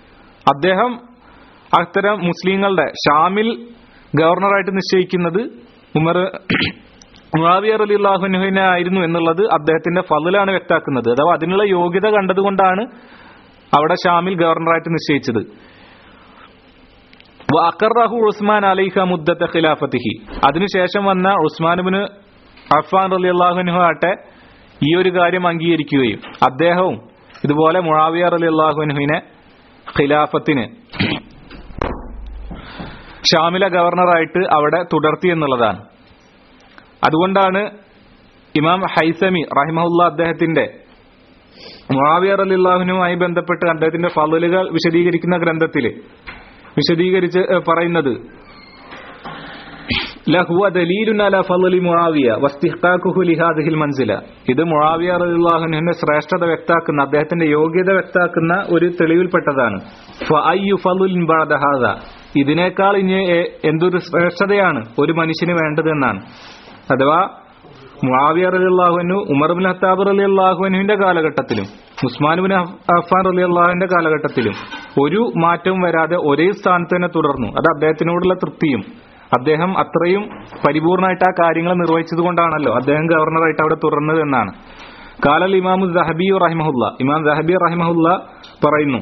അദ്ദേഹം അത്തരം മുസ്ലിങ്ങളുടെ ഷാമിൽ ഗവർണറായിട്ട് നിശ്ചയിക്കുന്നത് ഉമർ മുആവിയ റളിയല്ലാഹു അൻഹുവിനെ ആയിരുന്നു എന്നുള്ളത് അദ്ദേഹത്തിന്റെ ഫضലാണ് വ്യക്താക്കുന്നത് അഥവാ അതിനുള്ള യോഗ്യത കണ്ടതുകൊണ്ടാണ് അവിടെ ഷാമിൽ ഗവർണറായിട്ട് നിശ്ചയിച്ചത് അക്കറാഹു ഉസ്മാൻ അലൈഹ മുദ്ദത്തെ ഖിലാഫത്തിഹി അതിനുശേഷം വന്ന ഉസ്മാനുബിന് അഫ്ഫാൻ റളിയല്ലാഹു അൻഹു ആട്ടെ ഈ ഒരു കാര്യം അംഗീകരിക്കുകയും അദ്ദേഹവും ഇതുപോലെ മുആവിയ റളിയല്ലാഹു അൻഹുവിനെ ഖിലാഫത്തിന് ഷാമില ഗവർണറായിട്ട് അവിടെ തുടർത്തി എന്നുള്ളതാണ് അതുകൊണ്ടാണ് ഇമാം ഹൈസമി റഹിമഹുല്ല അദ്ദേഹത്തിന്റെ മുആവിയ റളിയല്ലാഹുനുമായി ബന്ധപ്പെട്ട് അദ്ദേഹത്തിന്റെ ഫളുകൾ വിശദീകരിക്കുന്ന ഗ്രന്ഥത്തിൽ വിശദീകരിച്ച് ഏഹ്, പറയുന്നത് ലഹുവ ദലീലുൻ അല ഫളലി മുആവിയ വസ്തിഹ്ഖാഖുഹു ലിഹാദിഹിൽ മൻസില ഇത് മുആവിയ റളിയല്ലാഹുവിന്റെ ശ്രേഷ്ഠത വ്യക്താക്കുന്ന അദ്ദേഹത്തിന്റെ യോഗ്യത വ്യക്താക്കുന്ന ഒരു തെളിവിൽപ്പെട്ടതാണ് ഫഅയ്യു ഫളുലിൻ ബഅദ ഹാദ ഇതിനേക്കാൾ ഇനി എ- എന്തൊരു ശ്രേഷ്ഠതയാണ് ഒരു മനുഷ്യന് വേണ്ടതെന്നാണ് അഥവാ മുആവിയ റളിയല്ലാഹുവിനു ഉമർ ബിൻ ഹത്താബ് റളിയല്ലാഹുവിന്റെ കാലഘട്ടത്തിലും ഉസ്മാൻ ബിൻ അഫ്- അഫ്ഫാൻ റളിയല്ലാഹുവിന്റെ കാലഘട്ടത്തിലും ഒരു മാറ്റവും വരാതെ ഒരേ സ്ഥാനത്ത് തന്നെ തുടർന്നു അത് അദ്ദേഹത്തിനോടുള്ള തൃപ്തിയും അദ്ദേഹം അത്രയും പരിപൂർണമായിട്ട് ആ കാര്യങ്ങൾ നിർവഹിച്ചത് കൊണ്ടാണല്ലോ അദ്ദേഹം ഗവർണറായിട്ട് അവിടെ തുടർന്നത് എന്നാണ് കാലൽ ഇമാമു ദഹബി റഹിമഹുല്ല ഇമാം ദഹബി റഹിമഹുല്ല പറയുന്നു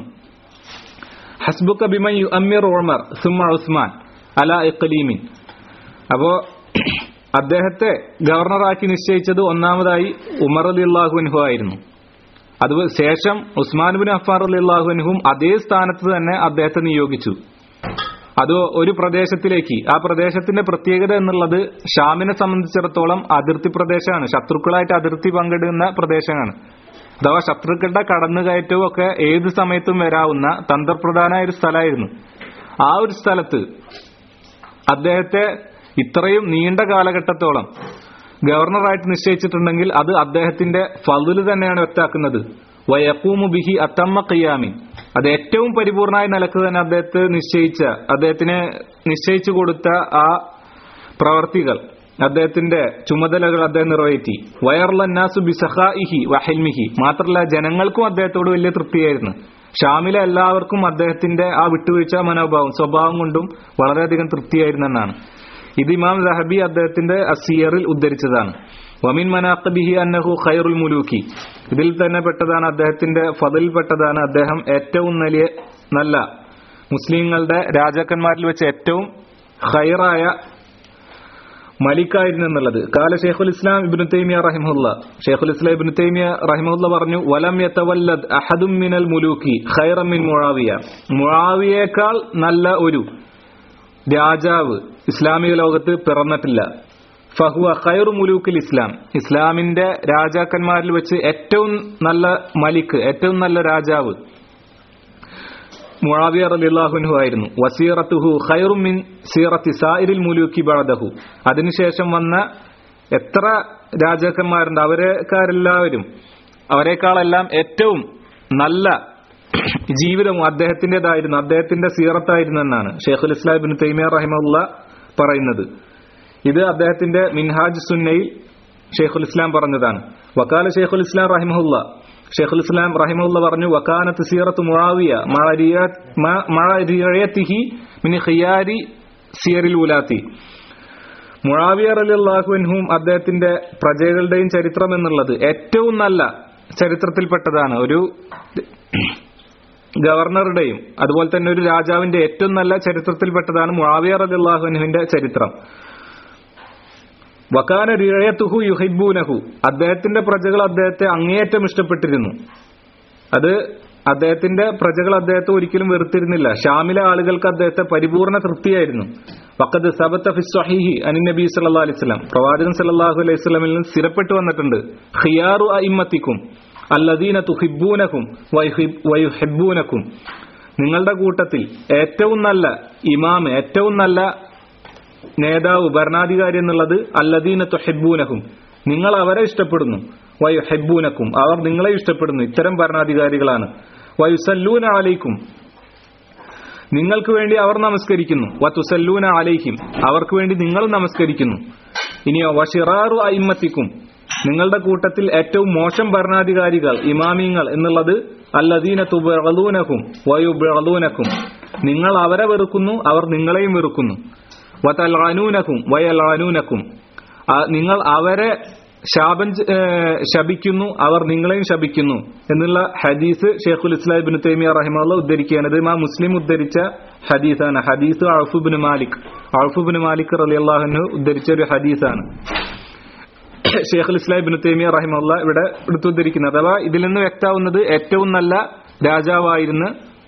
ഹസ്ബുക്ക ബിമൻ യുഅമ്മിർ ഉമർ സുമ്മ ഉസ്മാൻ അല ഇഖ്ലീമിൻ അപ്പോ അദ്ദേഹത്തെ ഗവർണറാക്കി നിശ്ചയിച്ചത് ഒന്നാമതായി ഉമർ അലി അൻഹു ആയിരുന്നു അത് ശേഷം ഉസ്മാൻ ബിൻ അഫാർ അലി അൻഹും അതേ സ്ഥാനത്ത് തന്നെ അദ്ദേഹത്തെ നിയോഗിച്ചു അത് ഒരു പ്രദേശത്തിലേക്ക് ആ പ്രദേശത്തിന്റെ പ്രത്യേകത എന്നുള്ളത് ഷാമിനെ സംബന്ധിച്ചിടത്തോളം അതിർത്തി പ്രദേശമാണ് ശത്രുക്കളായിട്ട് അതിർത്തി പങ്കിടുന്ന പ്രദേശമാണ് അഥവാ ശത്രുക്കളുടെ കടന്നുകയറ്റവും ഒക്കെ ഏത് സമയത്തും വരാവുന്ന തന്ത്രപ്രധാനമായ ഒരു സ്ഥലമായിരുന്നു ആ ഒരു സ്ഥലത്ത് അദ്ദേഹത്തെ ഇത്രയും നീണ്ട കാലഘട്ടത്തോളം ഗവർണറായിട്ട് നിശ്ചയിച്ചിട്ടുണ്ടെങ്കിൽ അത് അദ്ദേഹത്തിന്റെ ഫതില് തന്നെയാണ് വ്യക്താക്കുന്നത് വയക്കൂമു ബിഹി അത്തമ്മ ഖിയാമിൻ അത് ഏറ്റവും പരിപൂർണമായ നിലക്ക് തന്നെ അദ്ദേഹത്തെ നിശ്ചയിച്ച അദ്ദേഹത്തിന് നിശ്ചയിച്ചു കൊടുത്ത ആ പ്രവർത്തികൾ അദ്ദേഹത്തിന്റെ ചുമതലകൾ അദ്ദേഹം നിറവേറ്റി വയർലന്നാസു ബിസഹാഇഹി വഹൽമിഹി മാത്രമല്ല ജനങ്ങൾക്കും അദ്ദേഹത്തോട് വലിയ തൃപ്തിയായിരുന്നു ഷാമിലെ എല്ലാവർക്കും അദ്ദേഹത്തിന്റെ ആ വിട്ടുവീഴ്ച മനോഭാവം സ്വഭാവം കൊണ്ടും വളരെയധികം തൃപ്തിയായിരുന്നെന്നാണ് ഇത് ഇമാം ദഹബി അദ്ദേഹത്തിന്റെ അസിയറിൽ ഉദ്ധരിച്ചതാണ് വമിൻ മനാഖബിഹി അന്നഹു ഖൈറുൽ മുലൂക്കി ഇതിൽ തന്നെ പെട്ടതാണ് അദ്ദേഹത്തിന്റെ ഫതിൽ പെട്ടതാണ് അദ്ദേഹം ഏറ്റവും വലിയ നല്ല മുസ്ലിങ്ങളുടെ രാജാക്കന്മാരിൽ വെച്ച് ഏറ്റവും ഖൈറായ മലിക്കായിരുന്നു എന്നുള്ളത് കാല ഷെയ്ഖുൽ ഇസ്ലാം ഇബ്നു തൈമിയ റഹിമുല്ല ഷെയ്ഖുൽ ഇസ്ലാം ഇബ്നു തൈമിയ റഹിമുല്ല പറഞ്ഞു വലം യതവല്ലദ് അഹദും മിനൽ മുലൂക്കി ഖൈറം മിൻ മുആവിയ മുആവിയേക്കാൾ നല്ല ഒരു രാജാവ് ഇസ്ലാമിക ലോകത്ത് പിറന്നിട്ടില്ല ഫഹുവ ഖൈറു മുലൂക്കിൽ ഇസ്ലാം ഇസ്ലാമിന്റെ രാജാക്കന്മാരിൽ വെച്ച് ഏറ്റവും നല്ല മലിക്ക് ഏറ്റവും നല്ല രാജാവ് മുആവിയ റളിയല്ലാഹുൻഹു ആയിരുന്നു വസീറത്തുഹു ഖൈറും മിൻ സീറത്തി സായിരിൽ മുലൂക്കി ബഅദഹു അതിനുശേഷം വന്ന എത്ര രാജാക്കന്മാരുണ്ട് അവരെക്കാരെല്ലാവരും അവരെക്കാളെല്ലാം ഏറ്റവും നല്ല ജീവിതവും അദ്ദേഹത്തിന്റേതായിരുന്നു അദ്ദേഹത്തിന്റെ സീറത്തായിരുന്നു എന്നാണ് ഷെയ്ഖുൽ ഇസ്ലാം ഇബ്നു തൈമിയ റഹിമഹുല്ല പറയുന്നത് ഇത് അദ്ദേഹത്തിന്റെ മിൻഹാജ് സുന്നയിൽ ഷെയ്ഖുൽ ഇസ്ലാം പറഞ്ഞതാണ് വക്കാല ഷെയ്ഖുൽ ഇസ്ലാം റഹിമഹുല്ല ഷെയ്ഖുൽ ഇസ്ലാം റഹിമഹുല്ല പറഞ്ഞു വക്കാനത്ത് സീറത്ത് മുആവിയ മഴയത്തിഹി മിൻ ഖിയാരി സിയറിൽ ഉലാത്തി മുഴാവിയ റലിയല്ലാഹുവിൻഹും അദ്ദേഹത്തിന്റെ പ്രജകളുടെയും ചരിത്രം എന്നുള്ളത് ഏറ്റവും നല്ല ചരിത്രത്തിൽപ്പെട്ടതാണ് ഒരു ഗവർണറുടെയും അതുപോലെ തന്നെ ഒരു രാജാവിന്റെ ഏറ്റവും നല്ല ചരിത്രത്തിൽപ്പെട്ടതാണ് മുഴാവിയ റലിയല്ലാഹുവിന്റെ ചരിത്രം വക്കാന റിഴയത്തുഹു യുഹിബൂനഹു അദ്ദേഹത്തിന്റെ പ്രജകൾ അദ്ദേഹത്തെ അങ്ങേയറ്റം ഇഷ്ടപ്പെട്ടിരുന്നു അത് അദ്ദേഹത്തിന്റെ പ്രജകൾ അദ്ദേഹത്തെ ഒരിക്കലും വെറുത്തിരുന്നില്ല ഷാമിലെ ആളുകൾക്ക് അദ്ദേഹത്തെ പരിപൂർണ തൃപ്തിയായിരുന്നു വക്കത് സബത്ത ഫിസ്വഹിഹി അനി നബി സല്ലാ അലൈസ്ലാം പ്രവാചകൻ സല്ലാഹു അലൈഹി സ്വലമിൽ നിന്ന് സ്ഥിരപ്പെട്ടു വന്നിട്ടുണ്ട് ഖിയാറു അയിമ്മത്തിക്കും അല്ലദീന തുഹിബൂനക്കും വയുഹിബൂനക്കും നിങ്ങളുടെ കൂട്ടത്തിൽ ഏറ്റവും നല്ല ഇമാം ഏറ്റവും നല്ല നേതാവ് ഭരണാധികാരി എന്നുള്ളത് അല്ലദീന തുഹിബൂനഹും നിങ്ങൾ അവരെ ഇഷ്ടപ്പെടുന്നു വയുഹെബൂനക്കും അവർ നിങ്ങളെ ഇഷ്ടപ്പെടുന്നു ഇത്തരം ഭരണാധികാരികളാണ് വയുസല്ലൂന അലൈക്കും നിങ്ങൾക്ക് വേണ്ടി അവർ നമസ്കരിക്കുന്നു വത്തുസല്ലൂന അലൈഹിം അവർക്ക് വേണ്ടി നിങ്ങൾ നമസ്കരിക്കുന്നു ഇനിയോ വഷിറാറു അയിമ്മത്തിക്കും നിങ്ങളുടെ കൂട്ടത്തിൽ ഏറ്റവും മോശം ഭരണാധികാരികൾ ഇമാമിങ്ങൾ എന്നുള്ളത് അല്ലദീന തുബഅലൂനകും വയുബഅലൂനകും നിങ്ങൾ അവരെ വെറുക്കുന്നു അവർ നിങ്ങളെയും വെറുക്കുന്നു വതൽഅനൂനകും വയൽഅനൂനകും ആ- നിങ്ങൾ അവരെ ശാപം ചെ- ഏഹ് ശപിക്കുന്നു അവർ നിങ്ങളെയും ശപിക്കുന്നു എന്നുള്ള ഹദീസ് ഷെയ്ഖുൽ ഇസ്ലാം ഇബ്നു തൈമിയ റഹിമഹുള്ള ഉദ്ധരിക്കുകയാണ് ഇത് മാ മുസ്ലിം ഉദ്ധരിച്ച ഹദീസാണ് ഹദീസ് അൾഫുബിൻ മാലിക് അൾഫുബിൻ മാലിക് റളിയല്ലാഹു ഉദ്ധരിച്ച ഒരു ഹദീസാണ് ഷെയ്ഖുൽ ഇസ്ലാം ഇബ്നു തൈമിയ റഹിമഹുള്ള ഇവിടെ എടുത്തുദ്ധരിക്കുന്നത് അഥവാ ഇതിൽ നിന്ന് വ്യക്താവുന്നത് ഏറ്റവും നല്ല രാജാവായിരുന്നു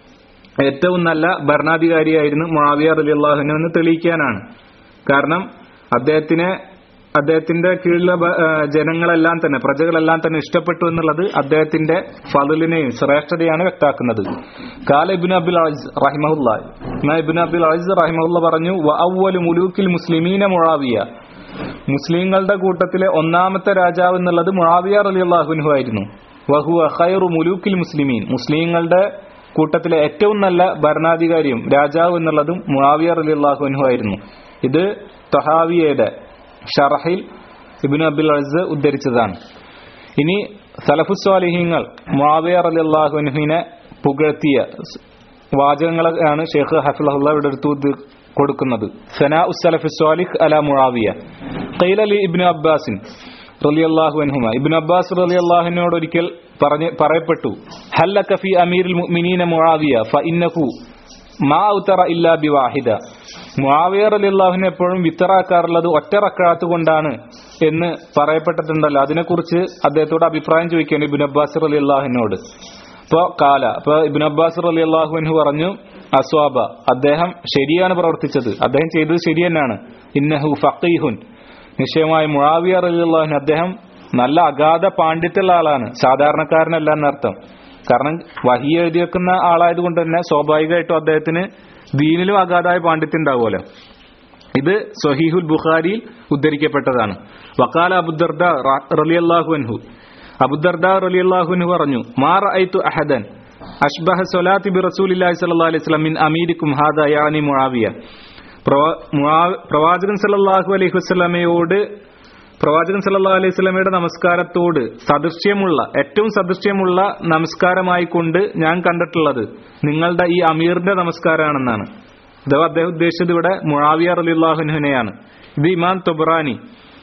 ഏറ്റവും നല്ല ഭരണാധികാരിയായിരുന്നു മുആവിയ റളിയല്ലാഹുവിനെ എന്ന് തെളിയിക്കാനാണ് കാരണം അദ്ദേഹത്തിനെ അദ്ദേഹത്തിന്റെ കീഴിലെ ഭ- ആ, ജനങ്ങളെല്ലാം തന്നെ പ്രജകളെല്ലാം തന്നെ ഇഷ്ടപ്പെട്ടു എന്നുള്ളത് അദ്ദേഹത്തിന്റെ ഫضലിനെയും ശ്രേഷ്ഠതയാണ് വ്യക്താക്കുന്നത് കാല ഇബ്നു അബ്ദുൽ അസീസ് റഹിമഹുല്ല ഇബ്നു അബ്ദുൽ അസീസ് റഹിമഹുല്ല പറഞ്ഞു വ അവ്വലു മുലൂക്കിൽ മുസ്ലിമീന മുആവിയ മുസ്ലിങ്ങളുടെ കൂട്ടത്തിലെ ഒന്നാമത്തെ രാജാവ് എന്നുള്ളത് മുആവിയ റളിയല്ലാഹുൻഹു ആയിരുന്നു വഹുവ ഖൈറു മുലൂക്കിൽ മുസ്ലിമീൻ മുസ്ലിങ്ങളുടെ കൂട്ടത്തിലെ ഏറ്റവും നല്ല ഭരണാധികാരിയും രാജാവ് എന്നുള്ളതും മുആവിയ റളിയല്ലാഹുൻഹു ആയിരുന്നു ഇത് തഹാവിയയുടെ ഷറഹിൽ ഇബ്നു അബ്ദുൽ അസ് ഉദ്ധരിച്ചതാണ് ഇനി സലഫുസ്വാലിഹീങ്ങൾ മുആവിയ റളിയല്ലാഹുൻഹുവിനെ പുകഴ്ത്തിയ സ് വാചകങ്ങളാണ് ഷെയ്ഖ് ഹഫിളഹുല്ല ഇവിടെ എടുത്തു ഇത് കൊടുക്കുന്നത് സനാ ഉസ്സലഫ് സ്വാലിഹ് അല മുആവിയ ഖൈല ലി ഇബ്നു അബ്ബാസിൻ റളിയല്ലാഹു അൻഹുമ ഇബ്നു അബ്ബാസ് റളിയല്ലാഹുവിനോട് ഒരിക്കൽ പറഞ്ഞ് പറയപ്പെട്ടു ഹല്ലക ഫി അമീറുൽ മുഅ്മിനീന മുആവിയ ഫഇന്നഹു മാ ഉത്തറ ഇല്ലാ ബിവാഹിദ മുആവിയ റളിയല്ലാഹുവിനെ എപ്പോഴും വിത്തറാക്കാറുള്ളത് ഒറ്റ റക്അത്ത് കൊണ്ടാണ് എന്ന് പറയപ്പെട്ടിട്ടുണ്ടല്ലോ അതിനെക്കുറിച്ച് അദ്ദേഹത്തോട് അഭിപ്രായം ചോദിക്കുകയാണ് ഇബ്നു അബ്ബാസ് റളിയല്ലാഹുവിനോട് അപ്പോ കാല അപ്പൊ ഇബ്നു അബ്ബാസ് റളിയല്ലാഹു അൻഹു പറഞ്ഞു അസ്വാബ അദ്ദേഹം ശരിയാണ് പ്രവർത്തിച്ചത് അദ്ദേഹം ചെയ്തത് ശരി തന്നെയാണ് ഇന്നഹു ഫഖീഹുൻ നിശ്ചയമായി മുആവിയ റളിയല്ലാഹു അദ്ദേഹം നല്ല അഗാധ പാണ്ഡിത്യമുള്ള ആളാണ് സാധാരണക്കാരനല്ല എന്നർത്ഥം കാരണം വഹി എഴുതി വെക്കുന്ന ആളായതുകൊണ്ട് തന്നെ സ്വാഭാവികമായിട്ടും അദ്ദേഹത്തിന് ദീനിലും അഗാധമായ പാണ്ഡിത്യം ഉണ്ടാവുമല്ലോ ഇത് സഹീഹുൽ ബുഖാരിയിൽ ഉദ്ധരിക്കപ്പെട്ടതാണ് വക്കാല അബുദർദ റളിയല്ലാഹു അൻഹു അബുദർദ റളിയല്ലാഹു അൻഹു പറഞ്ഞു മാ റഅയ്തു അഹദൻ അഷ്ബഹ സ്വലാത്തി ബി റസൂലില്ലാഹി സ്വല്ലല്ലാഹു അലൈഹി വസല്ലം മിൻ അമീരിക്കും ഹാദാ യാനി മുആവിയ പ്രവാ- മുആ- പ്രവാചകൻ സല്ലല്ലാഹു അലൈഹി വസല്ലമയോട് പ്രവാചകൻ സല്ലല്ലാഹു അലൈഹി വസല്ലമയുടെ നമസ്കാരത്തോട് സദൃശ്യമുള്ള ഏറ്റവും സദൃശ്യമുള്ള നമസ്കാരമായി കൊണ്ട് ഞാൻ കണ്ടിട്ടുള്ളത് നിങ്ങളുടെ ഈ അമീറിന്റെ നമസ്കാരമാണെന്നാണ് അഥവാ അദ്ദേഹം ഉദ്ദേശിച്ചത് ഇവിടെ മുഴാവിയ റലിള്ളാഹുനുവിനെയാണ് ഇത് ഇമാം തൊബ്രാനി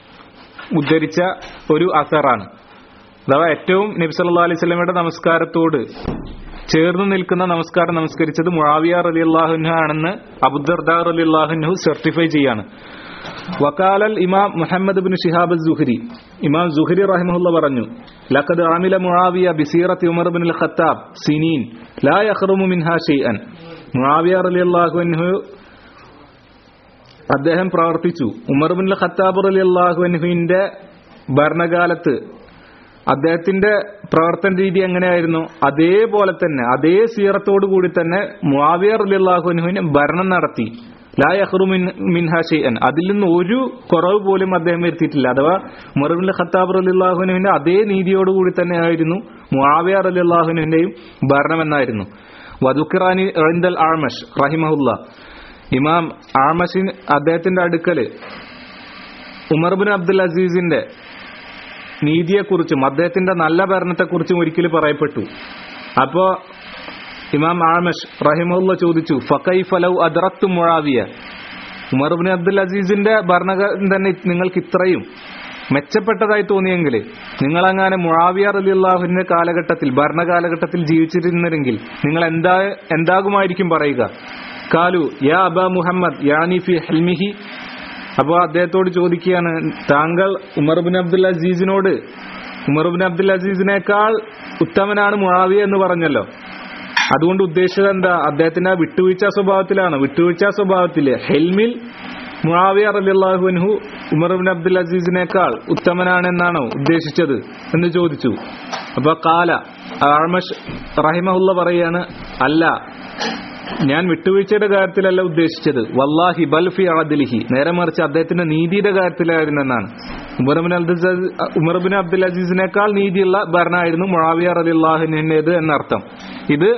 ഉദ്ധരിച്ച ഒരു അസറാണ് അഥവാ ഏറ്റവും നബി സല്ലല്ലാഹു അലൈഹി വസല്ലമയുടെ നമസ്കാരത്തോട് ചേർന്ന് നിൽക്കുന്ന നമസ്കാരം നമസ്കരിച്ചത് മുഴാവിയ റലിള്ളാഹുനു ആണെന്ന് അബുദർദാ റലിള്ളാഹുനു സർട്ടിഫൈ ചെയ്യാണ് വക്കാലൽ ഇമാം മുഹമ്മദ് ബിൻ ഷിഹാബ് സുഹരി ഇമാം സുഹരി റഹിമഹുല്ല പറഞ്ഞു ലഖദ് ആമില മുആവിയ ബിസീറത്തി ഉമർ ബിൻ അൽ ഖത്താബ് സിനീൻ ലാ യഖ്റുമു മിൻഹാ ഷൈഅൻ മുആവിയ റളിയല്ലാഹു അൻഹു അദ്ദേഹം പ്രവർത്തിച്ചു ഉമർ ബിൻ അൽ ഖത്താബ് റളിയല്ലാഹു അൻഹുവിന്റെ ഭരണകാലത്ത് അദ്ദേഹത്തിന്റെ പ്രവർത്തന രീതി എങ്ങനെയായിരുന്നു അതേപോലെ തന്നെ അതേ സീറത്തോടു കൂടി തന്നെ മുആവിയ റളിയല്ലാഹു അൻഹുവിന് ഭരണം നടത്തി ലാ യഖ്റു മിൻ മിൻഹാ ഷൈഅൻ അതിൽ നിന്ന് ഒരു കുറവ് പോലും അദ്ദേഹം വരുത്തിയിട്ടില്ല അഥവാ ഉമർ ബിൻ ഖത്താബ് റളിയല്ലാഹുവിന്റെ അതേ നീതിയോട് കൂടി തന്നെ ആയിരുന്നു മുആവിയ റളിയല്ലാഹുവിന്റെയും ഭരണം എന്നായിരുന്നു വദുഖിറാനി റൈന്ദൽ ആമഷ് റഹിമഹുല്ല ഇമാം ആമഷിൻ അദ്ദേഹത്തിന്റെ അടുക്കല് ഉമർ ബിൻ അബ്ദുൽ അസീസിന്റെ നീതിയെക്കുറിച്ചും അദ്ദേഹത്തിന്റെ നല്ല ഭരണത്തെക്കുറിച്ചും ഒരിക്കൽ പറയപ്പെട്ടു അപ്പോ ഇമാം ആമഷ് റഹിമുള്ള ചോദിച്ചു ഫക്കൈഫ ലൗ അദ്റത്തു മുഴാവിയ ഉമർ ബിൻ അബ്ദുൽ അസീസിന്റെ ഭരണകാലം തന്നെ നിങ്ങൾക്ക് ഇത്രയും മെച്ചപ്പെട്ടതായി തോന്നിയെങ്കിൽ നിങ്ങൾ അങ്ങനെ മുഴാവിയ റലിയുള്ളാഹുവിന്റെ കാലഘട്ടത്തിൽ ഭരണകാലഘട്ടത്തിൽ ജീവിച്ചിരുന്നെങ്കിൽ നിങ്ങൾ എന്താ എന്താകുമായിരിക്കും പറയുക കാലു യാ അബ മുഹമ്മദ് യാനി ഫി ഹൽമിഹി അപ്പോൾ അദ്ദേഹത്തോട് ചോദിക്കുകയാണ് താങ്കൾ Umar bin Abdul അസീസിനോട് Umar bin Abdul അസീസിനേക്കാൾ ഉത്തമനാണ് മുഴാവിയ എന്ന് പറഞ്ഞല്ലോ അതുകൊണ്ട് ഉദ്ദേശിച്ചത് എന്താ അദ്ദേഹത്തിന്റെ ആ വിട്ടുവീഴ്ച സ്വഭാവത്തിലാണ് വിട്ടുവീഴ്ച സ്വഭാവത്തില് ഹെൽമിൽ മുഴാവിയ റലിള്ളാഹു അൻഹു ഉമർ ബിൻ അബ്ദുൽ അസീസിനേക്കാൾ ഉത്തമനാണെന്നാണോ ഉദ്ദേശിച്ചത് എന്ന് ചോദിച്ചു അപ്പൊ കാല ആമഷ് റഹിമഹുല്ല പറയാണ് അല്ല ഞാൻ വിട്ടുവീഴ്ചയുടെ കാര്യത്തിലല്ല ഉദ്ദേശിച്ചത് വല്ലാഹി ബൽഫി അദിലിഹി നേരെ മറിച്ച് അദ്ദേഹത്തിന്റെ നീതിയുടെ കാര്യത്തിലായിരുന്നെന്നാണ് ഉമർബിൻ അബ്ദുൽ ഉമർബിൻ അബ്ദുൽ അസീസിനേക്കാൾ നീതിയുള്ള ഭരണമായിരുന്നു മുഴാവിയ റലിള്ളാഹിനേത് എന്നർത്ഥം ഇത്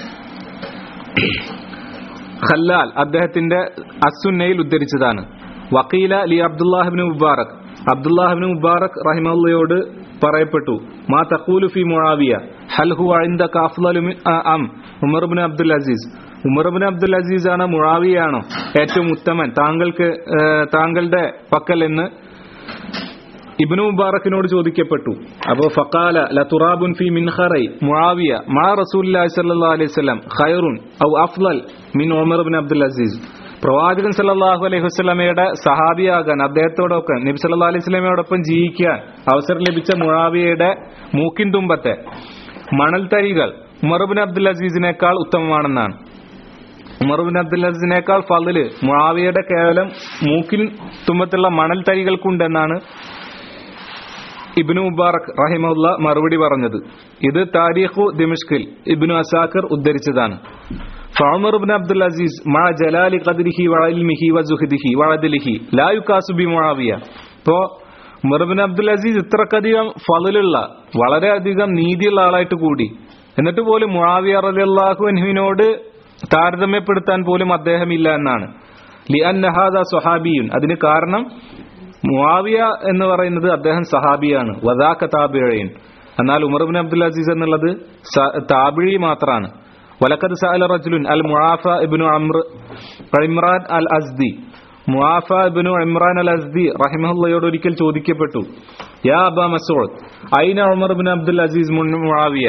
ഖല്ലാൽ അദ്ദേഹത്തിന്റെ അസുന്നയിൽ ഉദ്ധരിച്ചതാണ് വക്കീല ലി അബ്ദുല്ലാഹിബിന് മുബാറക് അബ്ദുല്ലാഹിബിന് മുബാറക് റഹിമല്ലയോട് പറയപ്പെട്ടു മാ തഖൂലു ഫി മുആവിയ ഹൽ ഹു അഇന്ദക അഫ്ളലു മിൻ അ- അം Umar ibn Abdul Aziz Umar ibn Abdul Aziz ആണ് മുആവിയാണോ ഏറ്റവും ഉത്തമൻ താങ്കൾക്ക് ഏ, താങ്കളുടെ പക്കൽ എന്ന് ഇബ്നു മുബാറക്കിനോട് ചോദിക്കപ്പെട്ടു അപ്പോ ഫഖാല ലതുറാബുൻ ഫി മിൻഖറൈ മുആവിയ മാ റസൂലുള്ളാഹി സ്വല്ലല്ലാഹു അലൈഹി വസല്ലം ഖൈറുൻ ഔ അഫ്ളൽ മിൻ ഉമർ ഇബ്നു അബ്ദുൽ അസീസ് പ്രവാചകൻ സല്ലല്ലാഹു അലൈഹി വസല്ലമയുടെ സഹാബിയാകാൻ അദ്ദേഹത്തോടൊപ്പം നബി സല്ലല്ലാഹു അലൈഹി വസല്ലമയോടൊപ്പം ജീവിക്കാൻ അവസരം ലഭിച്ച മുആവിയയുടെ മൂക്കിൻ തുമ്പത്തെ മണൽത്തരികൾ ഉമർ ഇബ്നു അബ്ദുൽ അസീസിനേക്കാൾ ഉത്തമമാണെന്നാണ് ഉമർ ബിൻ അബ്ദുൽ അസീസിനേക്കാൾ ഫضല് മുആവിയയുടെ കേവലം മൂക്കിൻ തുമ്പത്തുള്ള മണൽ തരികൾക്കുണ്ടെന്നാണ് ഇബ്നു മുബാറക് റഹിമുള്ള മറുപടി പറഞ്ഞത് ഇത് താരീഖു ദിമിഷ്കിൽ ഇബ്നു അസാക്കർ ഉദ്ധരിച്ചതാണ് ഫഉമർ ഇബ്നു അബ്ദുൽ അസീസ് മാ ജലാലി ഖദ്രിഹി വഇൽമിഹി വസുഹദിഹി വഅദലിഹി ലാ യുകാസു ബി മുആവിയ ഇപ്പോ ഉമർ ഇബ്നു അബ്ദുൽ അസീസ് ഇത്രക്കധികം ഫضലുള്ള വളരെയധികം നീതിയുള്ള ആളായിട്ട് കൂടി എന്നിട്ട് പോലും മുആവിയ റളിയല്ലാഹു അൻഹുവിനോട് താരതമ്യപ്പെടുത്താൻ പോലും അദ്ദേഹം ഇല്ല എന്നാണ് ലിഅന്ന ഹാദ സ്വഹാബിയുൻ അതിന് കാരണം മുആവിയ എന്ന് പറയുന്നത് അദ്ദേഹം സഹാബിയാണ് വദാക താബിഴയൻ എന്നാൽ ഉമർ ഇബ്നു അബ്ദുൽ അസീസ് എന്നുള്ളത് സ- താബിഴി മാത്രമാണ് വലക്കത് സഅല റജുലുൻ അൽ മുആഫ ഇബ്നു അംർ ഇമ്രാൻ അൽ അസ്ദി മുആഫ ഇബ്നു ഇമ്രാൻ അൽ അസ്ദി റഹിമഹുള്ളയോട് ഒരിക്കൽ ചോദിക്കപ്പെട്ടു യാ അബാ മസൂദ് ഐന ഉമർ ഇബ്നു അബ്ദുൽ അസീസ് മുൻ മുആവിയ